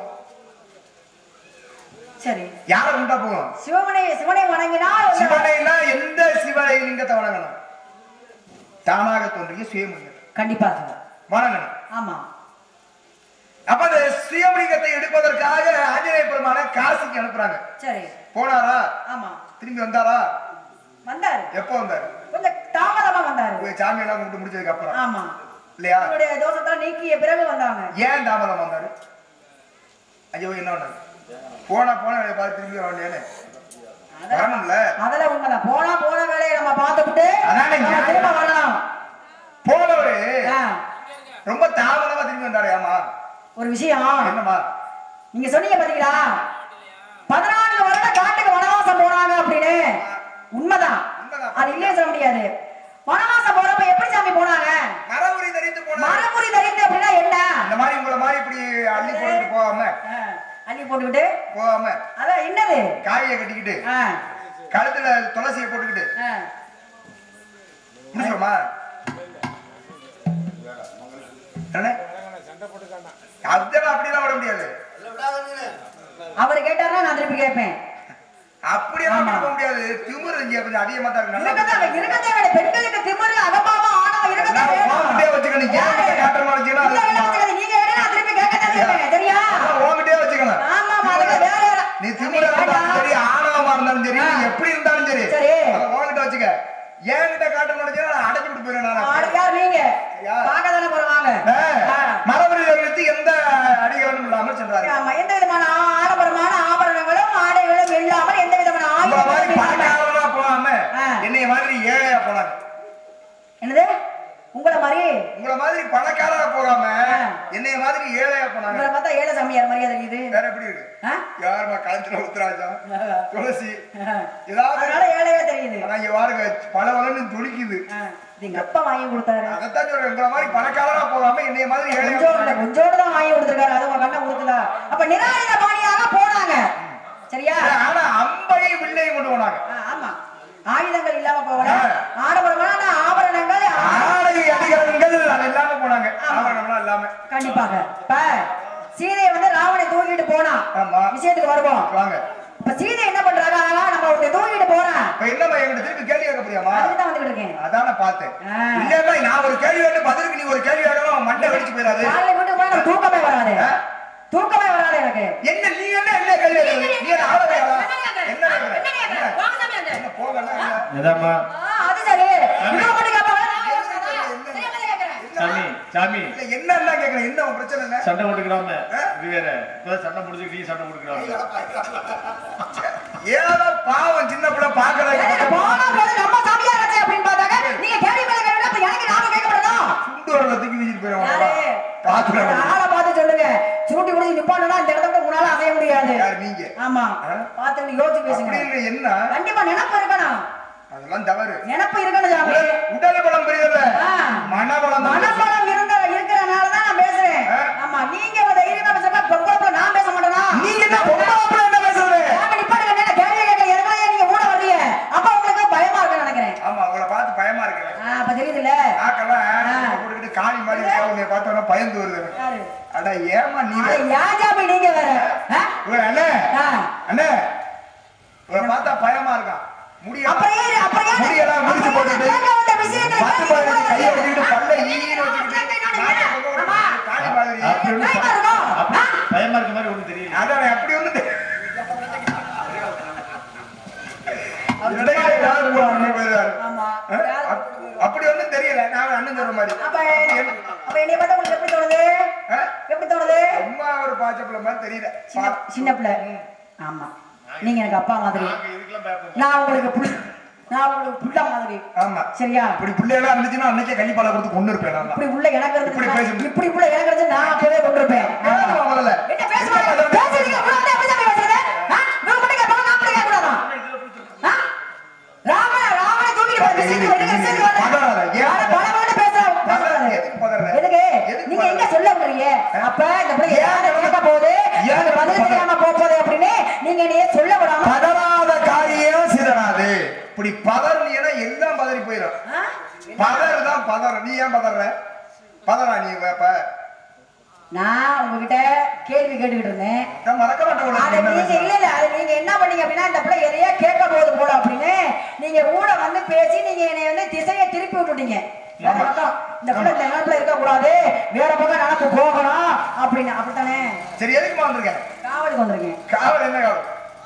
சரி யாரை குண்டா போகும் சிவமனை சிவனை வணங்கினால் அந்த- சிவனைனா எந்த சிவனை லிங்கத்தை வணங்கணும் தானாக தோன்றிய சுயமலிங்கத்தை கண்டிப்பாக வணங்கணும் ஆமா அப்ப அந்த சுயமலிங்கத்தை எடுப்பதற்காக ஆஞ்சநேய பெருமான காசிக்கு அனுப்புறாங்க சரி போனாரா ஆமா திரும்பி வந்தாரா வந்தாரு எப்போ வந்தாரு கொஞ்சம் தாமதமா வந்தாரு போய் சாமி எல்லாம் கும்பிட்டு முடிச்சதுக்கு அப்புறம் ஆமா இல்லையா அவருடைய தோஷத்தை நீக்கிய பிறகு வந்தாங்க ஏன் தாமதம் வந்தாரு ஐயோ என்ன பண்ணாரு போனா போன வேலையை பார்த்து திரும்பி வர வேண்டியதானே வரணும்ல அதெல்லாம் உண்மைதான் போனா போன வேலையை நம்ம பார்த்துக்கிட்டு அதானே நம்ம நியாயம். திரும்ப வரலாம் போனவரு ஆ, ரொம்ப தாமதமா திரும்பி வந்தாரு ஆமா ஒரு விஷயம் என்னம்மா நீங்க சொன்னீங்க பாத்தீங்களா பதினான்கு வருடம் காட்டுக்கு வனவாசம் போனாங்க அப்படின்னு உண்மைதான் உண்மைதான். அது இல்லையே சொல்ல முடியாது வனவாசம் போறப்ப எப்படி சாமி போனாங்க மரபுரி தரித்து போனாரு மரபுரி தரித்து அப்படின்னா என்ன இந்த மாதிரி உங்களை மாதிரி இப்படி அள்ளி போட்டுட்டு போகாம ஆ, அள்ளி போட்டுக்கிட்டு போகாம அதான் என்னது காயை கட்டிக்கிட்டு ஆ, கழுத்துல துளசியை போட்டுக்கிட்டு ஆ. முடிச்சிருமா அண்ணே? அதெல்லாம் அப்படிலாம் விட முடியாது அவர் கேட்டாருன்னா நான் திருப்பி கேட்பேன் அப்படியெல்லாம் ஆமா. விட முடியாது திமிரு இங்க கொஞ்சம் அதிகமா தான் இருக்கு நல்லா இருக்கத்தான் இருக்கத்தான் வேணும். பெண்களுக்கு திமிரு அகம்பாவம் ஆணவம் இருக்கத்தான் நான் வேணும். உன்கிட்டயே வச்சுக்கணும். என்கிட்ட காட்டுற மாதிரி இருந்துச்சுன்னா அது- இல்ல, இல்ல, வச்சுக்காதீங்க. நீங்க வேணா நான் திருப்பி கேட்கத்தான் செய்வேன். சரியா அதான் உன்கிட்டயே வச்சுக்கணும். ஆமா, ஆமா, அதுக்கு வேற வேற. நீ திமிரா இருந்தாலும் சரி ஆணவமா இருந்தாலும் சரி நீ எப்படி இருந்தாலும் சரி சரி. அதை உன்கிட்ட வச்சுக்க என்கிட்ட காட்ட நினைச்சா நான் அடைச்சு விட்டு போயிடுவேன் ஆடு நானு. யார் நீங்க சரியா? பார்க்க தானே போறவாங்க ஆ, மரபுரி வச்சு எந்த அடிகளும் இல்லாமல் சென்றாரு ஆமா எந்த விதமான ஆடம்பரமான ஆபரணங்களும் ஆடைகளும் இல்லாமல் எந்த விதமான உங்களை மாதிரி ஆயுதங்களும் இல்லாம. பணக்காரனா போகாம ஆ. என்னைய மாதிரி ஏழையா போனாங்க என்னது உங்களை மாதிரி உங்களை மாதிரி பணக்காரனா போகாம ஆ. என்னைய மாதிரி ஏழையா போனாங்க உங்களை பார்த்தா ஏழை சாமியார் மரியாதை இது வேற எப்படி இருக்கு ஆ? யாருமா கலந்து காஞ்சன உத்தராஜம் துளசி ஏதாவது அதனால ஏழையா தெரியுது ஆனா இங்க பாருங்க பல வளன்னு துளிக்குது ஆ, இது எங்க அப்பா வாங்கி கொடுத்தாரு அதைத்தான் சொல்றேன் உங்களை மாதிரி பணக்காரனா போகாம என்னைய மாதிரி ஏழையா கொஞ்சோண்டு போகாம. கொஞ்சோண்டு தான் வாங்கி கொடுத்துருக்காரு அது உங்க கண்ணை கொடுக்கல அப்ப நிராயுத பாணியாக போனாங்க சரியா ஆனா அம்பையும் வில்லையும் கொண்டு போனாங்க ஆ, ஆமா ஆயுதங்கள் இல்லாம போகல ஆடம்பரமான ஆபரணங்கள் ஆ- ஆடை அதிகாரங்கள் அது இல்லாம போனாங்க ஆபரணம்லாம் இல்லாம கண்டிப்பாக இப்ப சீதையை வந்து ராவணை தூக்கிட்டு போனான் ஆமா. விஷயத்துக்கு வருவோம் வாங்க இப்ப சீதை என்ன பண்றாங்க ஆனா நம்ம ஒருத்தர் தூக்கிட்டு போறான் இப்ப என்னம்மா எங்கிட்ட திருப்பி கேள்வி கேட்க முடியாமா அதுக்கு தான் வந்துகிட்டு இருக்கேன் அதான் நான் பார்த்தேன் ஆ. இல்லன்னா நான் ஒரு கேள்வி கேட்டு பதிலுக்கு நீ ஒரு கேள்வி கேட்கணும் மண்டை வெடிச்சு போயிடாது காலையில வீட்டுக்கு போனா எனக்கு தூக்கமே வராது ஆ? தூக்கமே வராது எனக்கு என்ன நீ என்ன என்ன கேள்வி கேட்கறது நீ என்ன ஆளவையாளா என்ன கேட்கற? என்ன? என்ன போகலாம் என்ன? எதாம்மா ஆ, அது சரி இவன் மட்டும் கேட்பாங்க. சாமி சாமி இல்ல என்னன்னா கேட்கறேன் என்ன உன் பிரச்சனை என்ன சண்டை போட்டுக்கிறாம இது வேற இப்ப சண்டை முடிச்சு நீ சண்டை போட்டுக்கிறாங்க ஏதோ பாவம் சின்ன பிள்ளை பாக்குறாங்க ஏய், போனா போது நம்ம சாமியாராச்சே அப்படின்னு பார்த்தாங்க. நீங்க கேள்வி மேல கேள்வி, அப்ப எனக்கு நாம கேட்கப்படணும். சுண்டு வரல தூக்கி வீசிட்டு யாரு? போயிடுவாங்க பாத்துறாங்க ஒரு ஆளை பார்த்து சொல்லுங்க சூட்டி முடிச்சு நிப்பாட்டனா இந்த இடத்த விட்டு உங்களால அசைய முடியாது யார் நீங்க ஆமா ஆ? பார்த்து யோசிச்சு பேசுங்க அப்படின்னு என்ன கண்டிப்பா நினைப்பு இருக்கணும் அதெல்லாம் தவறு நினைப்பு இருக்கணும் சாமி உடல் உடல் பலம் பெரியதல்ல ஆ. மனபலம் தான் பெருசு. மனப்பலம் இருந்த இருக்கிறனால தான் நான் பேசுறேன் ஆ? ஆமா நீங்க ஒரு தைரியமா பேசுறப்ப பொம்பளை நான் பேச மாட்டேனா நீங்க என்ன பொம்பளை பொம்பளை என்ன பேசுறது நாம நிப்பாட்டுங்க என்ன கேள்வி கேட்க எதுக்குள்ள நீங்க ஊட வர்றீங்க அப்ப உங்களுக்கு பயமா இருக்குன்னு நினைக்கிறேன் ஆமா அவங்கள பார்த்து பயமா இருக்கிறேன் ஆ, அப்ப தெரியுதுல்ல நாக்கெல்லாம் ஆ. போட்டுக்கிட்டு காளி மாதிரி இருக்கவங்க பார்த்தோன்னா பயந்து வருது எனக்கு. யாரு அட ஏமா நீ அட, ஏன் சாமி நீங்க வேற ஆ? இவன் அண்ணே ஆ. அண்ணே இவனை பார்த்தா பயமா இருக்கான் முடியலாம் அப்புறம் ஏன் அப்புறம் ஏன் முடியெல்லாம் முடிச்சு போட்டுட்டு கேட்க வந்த விஷயத்துல பத்து கேள்வி பதினஞ்சு கையை கேட்க வச்சுக்கிட்டு பல்ல ஈன்னு வச்சுக்கிட்டு நாக்கை தொங்க விட்டுக்கிட்டு ஆமா. காளி மாதிரி அப்படி ஒண்ணு பயமா இருக்கும். அப்படி ஆ? பயமா இருக்க மாதிரி ஒண்ணும் தெரியல அதான் அப்படி ஒண்ணு இடையில ஏதாவது ஒரு அண்ணன் போயிடுவாரு. ஆமா ஆ? அப்- அப்படி ஒண்ணும் தெரியல நான் அண்ணன் சொல்ற மாதிரி அப்ப அப்ப என்னைய பார்த்தா உங்களுக்கு எப்படி தோணுது ஆ? எப்படி தோணுது சும்மா ஒரு பாச்சப்பிள்ள மாதிரி தெரியல சின்ன சின்ன பிள்ளை ஆமா நீங்க எனக்கு அப்பா மாதிரி நாங்க இதுக்கெல்லாம் பயப்பட நான் உங்களுக்கு புள்ள நான் உங்களுக்கு புள்ள மாதிரி ஆமா சரியா இப்படி பிள்ளையெல்லாம் இருந்துச்சுன்னா அன்னைக்கே கள்ளிப்பாலை கொடுத்து கொண்டு இருப்பேன் நான் இப்படி உள்ள எனக்கு இப்படி இருந்து பேசுங்க. இப்படி உள்ள எனக்கு இருந்து நான் அப்பவே கொண்டிருப்பேன் பேசுமா முதல்ல என்ன பேசுவாங்க பேசுறீங்க இவ்வளவு வந்து எப்படி சாமி பேசுறது ஆ? இவங்க மட்டும் கேட்பாங்க நான் மட்டும் கேட்கக்கூடாதா ஆ? ராம ராம தூக்கிட்டு போய் விஷயத்துக்கு வெளியே விஷயத்துக்கு வரல. பதறாத. ஏன் யாரை பல பல பேசுறா- பேசக்கூடாது. எதுக்கு பதற? எதுக்கு எதுக்கு நீங்க பதற? எங்க சொல்ல வரீங்க அப்ப இந்த பிள்ளை ஏன் ஏன் கேட்க போகுது ஏன் அது பதில் தெரியாம போக போகுது அப்படின்னு நீங்க என்னைய சொல்ல விடாம பதறாத காரியம் சிதறாது இப்படி பதறினா எல்லாம் பதறி போயிடும் ஆ? பதறு தான் பதற நீ ஏன் பதற பதறா நீ வேப்ப நான் உங்ககிட்ட கேள்வி கேட்டுக்கிட்டு இருந்தேன் நான் மறக்க மாட்டேன் உனக்கு அதை என்ன நீங்க பேசுறது. இல்ல இல்ல அதை நீங்க என்ன பண்ணீங்க அப்படின்னா இந்த பிள்ளை எதையா கேட்க போகுது போல அப்படின்னு நீங்க கூட வந்து பேசி நீங்க என்னை வந்து திசையை திருப்பி விட்டுட்டீங்க வேற ஆமா. பக்கம் இந்த பிள்ளை இந்த நிலப்புல இருக்க கூடாது வேற பக்கம் நடந்து போகணும் அப்படின்னு அப்படித்தானே சரி எதுக்குமா வந்திருக்கேன் காவலுக்கு வந்திருக்கேன் காவல் என்ன காவல்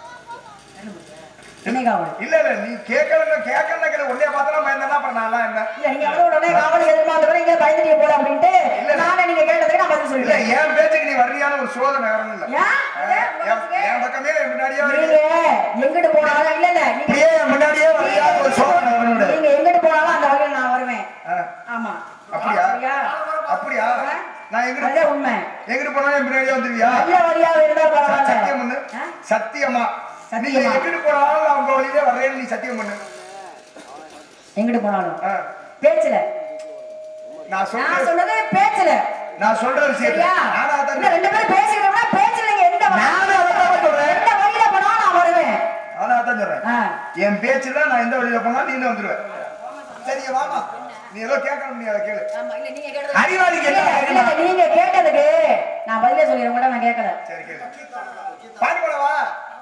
என்ன காவல் இல்ல இல்ல நீ கேட்கணும் கேட்கணும் உடனே பார்த்தா பயந்தா அப்புறம் நான் என்ன இல்ல நீங்க வந்து உடனே காவலுக்கு எதிர்பார்த்து நீங்க பயந்துட்டீங்க போல அப்படின்ட்டு இல்ல. நானே நீங்க கேட்டதுக்கு நான் பதில் இல்ல சொல்லிட்டேன் என் பேச்சுக்கு நீ வர்றியான ஒரு சோதனை வரணும் இல்ல ஏன்? ஏன்? என் என் பக்கமே என் முன்னாடியே நீங்க வருது. எங்கிட்டு போனாலும் இல்ல இல்ல நீங்க இப்படியே என் முன்னாடியே வர்றியான ஒரு சோதனை வரணும் இல்ல. நீங்க எங்கிட்டு போனாலும் அந்த வகையில் நான் வருவேன் ஆ, ஆமா அப்படியா சரியா? அப்படியா நான் எங்கிட்டு அதுதான் உண்மை எங்கிட்டு போனாலும் என் முன்னாடியே வந்துருவியா நல்ல வழியாக இருந்தா பரவாயில்ல சத்தியம் பண்ணு ஆ? சத்தியமா நீ சத்தியமா. எங்கிட்டு போனாலும் நான் உங்க வழியிலே வர்றேன்னு நீ சத்தியம் பண்ணு எங்கிட்டு போனாலும் ஆ, பேச்சுல நான் நான் சொல்றேன் சொன்னது பேச்சுல நான் சொல்ற விஷயத்தை சரியா நானா இல்ல தான் ரெண்டு பேரும் பேசிக்கிறோம்னா பேச்சுல நீங்க எந்த வழி- நானும் அதைத்தான் சொல்றேன். எந்த வழியில போனாலும் நான் வருவேன் நானா தான் சொல்றேன் ஆ. என் பேச்சுல நான் எந்த வழியில போனா நீ வந்துருவேன் சரி வாமா நீ ஏதோ கேட்கணும் நீ அதை கேளு அறிவாளிக்கு இல்ல, என்ன இல்ல, கேட்கணும் நீங்க கேட்டதுக்கு நான் பதிலே சொல்லிடுறேன் கூட நான் கேட்கல சரி கேளு பாடி போடவா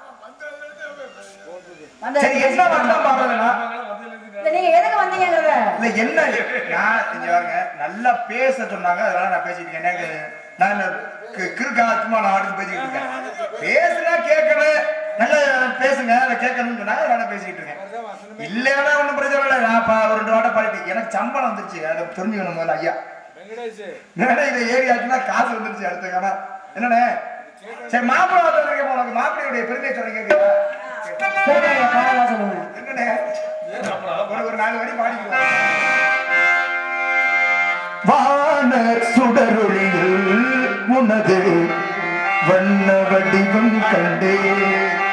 வந்து சரி என்ன வந்தோம் பாடுறதுனா இல்ல, நீங்க எதுக்கு வந்தீங்கிறத இல்ல என்ன நான் இங்க பாருங்க நல்லா பேச சொன்னாங்க அதனால நான் பேசிட்டு இருக்கேன் எனக்கு நான் கி- கிறுக்கா சும்மா நான் ஆடுன்னு பேசிக்கிட்டு இருக்கேன் பேசுனா கேட்கணும் நல்லா பேசுங்க அதை கேட்கணும்னு சொன்னாங்க அதனால பேசிக்கிட்டு இருக்கேன் இல்லைன்னா ஒண்ணும் பிரச்சனை இல்லை நான் பா- ஒரு ரெண்டு வாட்டை பாடிட்டு எனக்கு சம்பளம் வந்துருச்சு அதை தெரிஞ்சுக்கணும் முதல்ல ஐயா மேடையில ஏறி ஆச்சுன்னா காசு வந்துருச்சு அடுத்த காணா என்னண்ணே சரி மாப்பிள்ளை வந்துருக்கேன் உனக்கு மாப்பிள்ளையுடைய பெருமையை சொல்ல கேட்குறா பெருமையை பாடவா சொல்லுங்க என்னண்ணே ஒரு ஒரு நாலு வரி பாடிக்குவோம் வான சுடரொளியில் உனது வண்ண வடிவம் கண்டே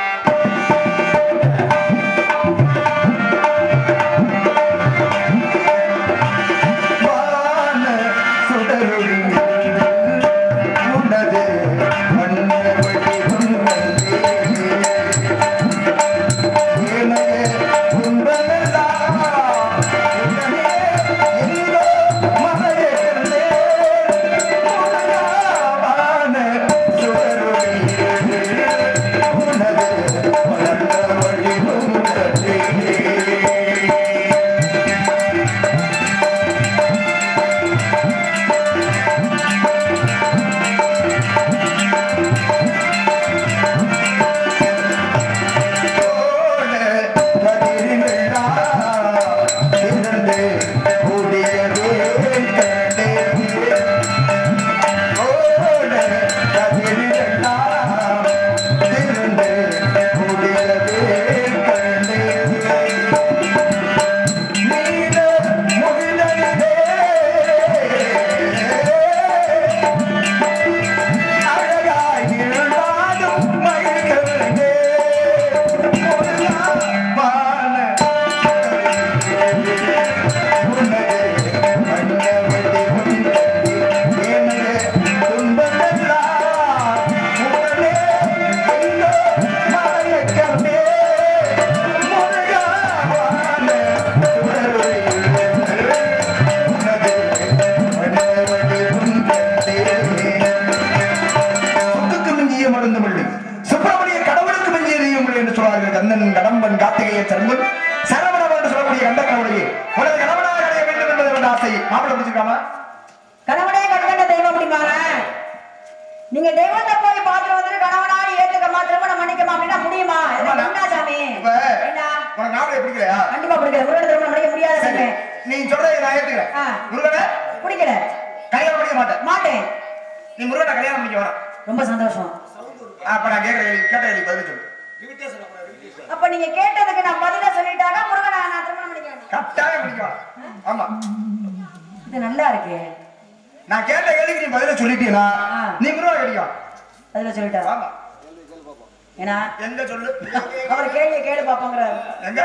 கார்த்திகேயன் சண்முன் சரவணன் என்று சொல்லக்கூடிய கண்டக்கனுடைய உனது கணவனாக அடைய வேண்டும் என்பது என்ற ஆசை மாப்பிள்ளை முடிச்சிருக்காமா கணவனே கண்கண்ட தெய்வம் அப்படிம்பாங்க நீங்க தெய்வத்தை போய் பார்த்துட்டு வந்துட்டு கணவனாடி ஏத்துக்கமா திருமணம் பண்ணிக்கமா அப்படின்னா முடியுமா இதெல்லாம் என்ன சாமி இப்ப என்ன உனக்கு நாவலை பிடிக்கலையா கண்டிப்பா பிடிக்கல முருகன் திருமணம் பண்ணிக்க முடியாது சரி சாமி நீ சொல்றதை நான் ஏத்துக்கிறேன் ஆ. முருகனை பிடிக்கல கல்யாணம் பண்ணிக்க மாட்டேன் மாட்டேன் நீ முருகனை கல்யாணம் பண்ணிக்க வேணாம் ரொம்ப சந்தோஷம் அப்ப நான் கேட்கிற கேள்வி கேட்ட கேள்வி பதில் சொல்லு அப்ப நீங்க கேட்டதுக்கு நான் பதில சொல்லிட்டாங்க முருகனை நான் திருமணம் பண்ணிக்க வேண்டாம். கட்டாயம் பண்ணிக்க வேணாம் ஆமா இது நல்லா இருக்கு நான் கேட்ட கேள்விக்கு நீ பதில சொல்லிட்டீங்களா ஆ. நீ முருகனை கடிக்கும் பதில சொல்லிட்டாரு ஆமா ஏன்னா எங்க சொல்லு அவர் கேள்வியை கேளு பாப்போங்கிறாரு எங்க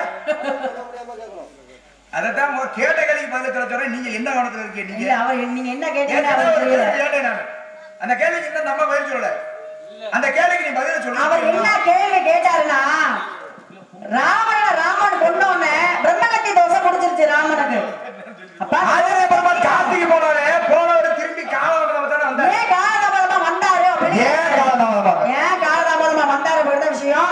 அதான் உங்க கேட்ட கேள்விக்கு பதில சொல்ல சொல்றேன் நீங்க என்ன கவனத்துல இருக்கீங்க இல்ல நீங்க அவர் நீங்க என்ன கேட்டீங்கன்னு ஏற்கனவே அவருக்கு ஒரு தெரியல கேள்வி கேட்டேன் நானு. அந்த கேள்விக்கு இன்னும் நம்ம பதில் சொல்லல அந்த கேள்விக்கு நீ பதில சொல்லு அவர் என்ன கேள்வி கேட்டாருன்னா ராவண ராமன் கொண்டோன்னு பிரம்மகத்தி தோசை முடிச்சிருச்சு ராமனுக்கு அப்ப ஆஞ்சநேய பெருமாள் கார்த்திகை போனாரு போனவர் திரும்பி காலம் தானே வந்தாரு ஏன் காலதாமதமா வந்தாரு அப்படின்னு ஏன் காலதாமதமா? ஏன் காலதாமதமா வந்தாரு அப்படின்ற விஷயம்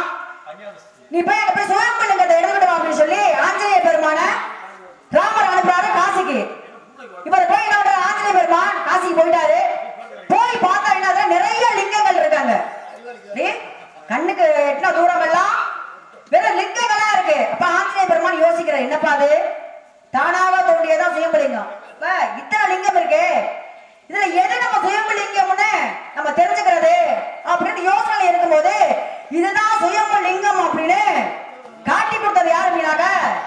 நீ போய் அங்க போய் சுயம்பு லிங்கத்தை எடுத்துட்டு வா அப்படின்னு சொல்லி ஆஞ்சநேய பெருமான ராமர் அனுப்புறாரு காசிக்கு இவர் போய் என்ன பண்றாரு? ஆஞ்சநேய பெருமான் காசிக்கு போயிட்டாரு போய் பார்த்தா என்ன நிறைய லிங்கங்கள் இருக்காங்க டேய், கண்ணுக்கு எட்டின தூரம் எல்லாம் வெறும் லிங்கங்களா இருக்கு அப்ப ஆஞ்சநேய பெருமான் யோசிக்கிறார் என்னப்பா அது தானாக தோண்டியதான் சுயம்பலிங்கம் இப்ப இத்தனை லிங்கம் இருக்கு இதுல எது நம்ம சுயம்பு லிங்கம்னு நம்ம தெரிஞ்சுக்கிறது அப்படின்னு யோசனை இருக்கும்போது இதுதான் சுயம்பு லிங்கம் அப்படின்னு காட்டி கொடுத்தது யாரு மீனாக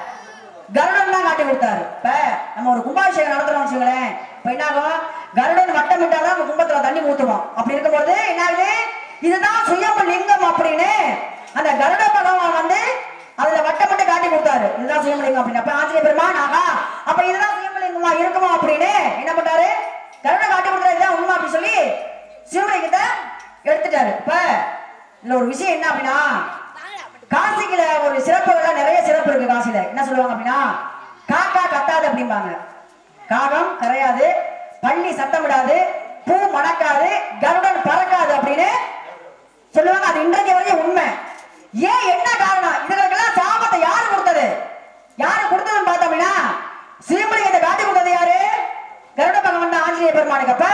கருடன் தான் காட்டி கொடுத்தாரு இப்ப நம்ம ஒரு கும்பாபிஷேகம் நடத்துறோம் வச்சுங்களேன் இப்ப என்ன ஆகும் கருடன் வட்டம் விட்டாதான் நம்ம கும்பத்துல தண்ணி ஊத்துவோம் அப்படி இருக்கும்போது என்ன ஆகுது இதுதான் சுயம்பு லிங்கம் அப்படின்னு அந்த கருட பகவான் வந்து அதுல வட்டம் மட்டும் காட்டி கொடுத்தாரு இதுதான் சுயம்பலிங்கம் அப்படின்னு அப்ப ஆஞ்சநேய பெருமான் ஆகா அப்ப இதுதான் சுயம்பலிங்கமா இருக்குமா அப்படின்னு என்ன பண்ணாரு கருணை காட்டி கொடுத்தாரு இதுதான் உண்மை அப்படின்னு சொல்லி சிவலிங்கத்தை எடுத்துட்டாரு இப்ப இதுல ஒரு விஷயம் என்ன அப்படின்னா காசிக்குல ஒரு சிறப்புகள்லாம் நிறைய சிறப்பு இருக்கு காசில என்ன சொல்லுவாங்க அப்படின்னா காக்கா கத்தாது அப்படிம்பாங்க காகம் கரையாது பள்ளி சத்தமிடாது பூ மணக்காது கருடன் பறக்காது அப்படின்னு சொல்லுவாங்க அது இன்றைக்கு வரையும் உண்மை ஏன் என்ன காரணம் இதுகளுக்கெல்லாம் சாபத்தை யாரு கொடுத்தது யாரு கொடுத்ததுன்னு பார்த்தோம் அப்படின்னா சிவலிங்கத்தை காட்டி கொடுத்தது யாரு கருட பகவான் தான் ஆஞ்சநேய பெருமானுக்கு அப்ப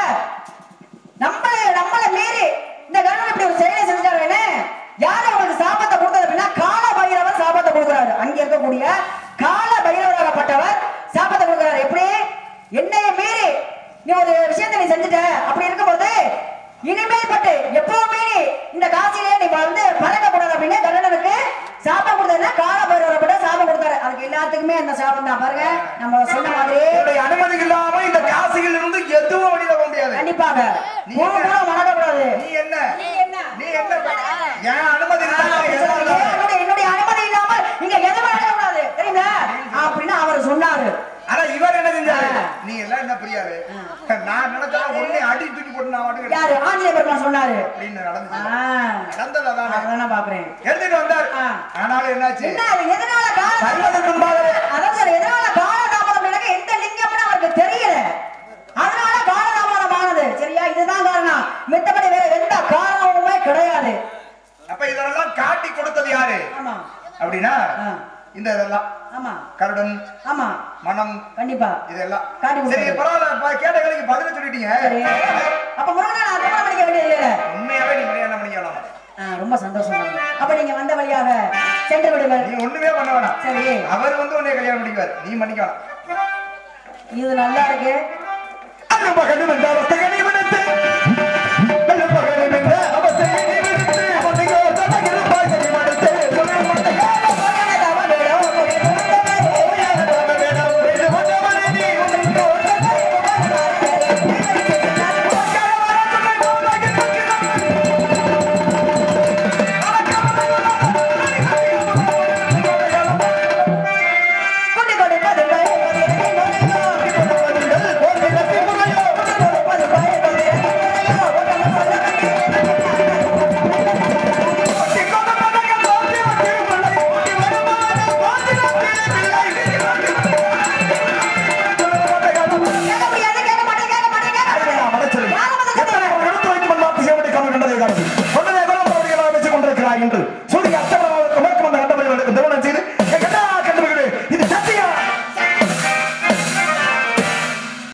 நம்மள நம்மள மீறி இந்த கருடன் இப்படி ஒரு செயலை செஞ்சாருன்னு யாரு அவங்களுக்கு சாபத்தை கொடுத்தது அப்படின்னா கால பைரவர் சாபத்தை கொடுக்குறாரு அங்க இருக்கக்கூடிய கால பைரவராகப்பட்டவர் சாபத்தை கொடுக்குறாரு எப்படி என்னைய மீறி நீ ஒரு விஷயத்தை நீ செஞ்சுட்ட அப்படி இருக்கும்போது இனிமேல் பட்டு எப்பவுமே நீ இந்த காசிலே நீ வந்து பறக்க கூடாது அப்படின்னு கருடனுக்கு சாபம் கொடுத்ததுன்னா கால பைரவரப்பட்ட சாபம் கொடுத்தாரு அதுக்கு எல்லாத்துக்குமே அந்த சாபம் தான் பாருங்க நம்ம சொன்ன மாதிரி என்னுடைய அனுமதி இல்லாம இந்த காசியில் இருந்து எதுவும் வெளியில போக முடியாது கண்டிப்பாக நீ பூ என்ன? கூட மணக்க கூடாது நீ என்ன நீ என்ன நீ என்ன என் அனுமதி ஆ, இல்லாம அப்படி எதுவும் சொன்னாரு. இல்லாம. என்னுடைய என்னுடைய அனுமதி இல்லாமல் நீங்க எதுவும் நடக்க கூடாது தெரியுங்களா அப்படின்னு அவர் சொன்னாரு ஆனா இவர் என்ன செஞ்சாரு ஆ. நீ எல்லாம் என்ன புரியாது நான் நினைச்சா உன்னை அடி தூக்கி போட்டு நான் வாட்டுக்கு யாரு ஆஞ்சநேய பெருமான் சொன்னாரு அப்படின்னு ஆ, நடந்துச்சு நடந்தது அதானே அதான் நான் பாக்குறேன் எழுதிட்டு வந்தார் ஆ. ஆனாலும் என்னாச்சு என்ன அது எதனால கால வருவதற்கு முன்பாகவே அதான் சார் எதனால காலதாமதம் எனக்கு எந்த லிங்கம்னு அவருக்கு தெரியல அதனால காலதாமதம் ஆனது சரியா இதுதான் காரணம் மித்தபடி வேற எந்த காரணமுமே கிடையாது அப்ப இதெல்லாம் காட்டி கொடுத்தது யாரு ஆமா அப்படின்னா ஆ. இந்த இதெல்லாம் ஆமா கருடன் ஆமா மனம் கண்டிப்பா இதெல்லாம் காட்டி சரி கொடுத்தது. பரவாயில்ல ப- கேட்ட கேள்விக்கு பதில் சொல்லிட்டீங்க சரி அப்ப முருகனை நான் திருமணம் பண்ணிக்க வேண்டியது இல்ல உண்மையாவே நீ மணியான பண்ணிக்கலாம் ஆ, ரொம்ப சந்தோஷம் தாங்க. அப்ப நீங்க வந்த வழியாக சென்று விடுங்கள் நீ ஒண்ணுமே பண்ண வேணாம் சரி அவர் வந்து உன்னை கல்யாணம் பண்ணிக்குவார் நீ பண்ணிக்கலாம் இது நல்லா இருக்கு அரும்ப கண்டு வந்த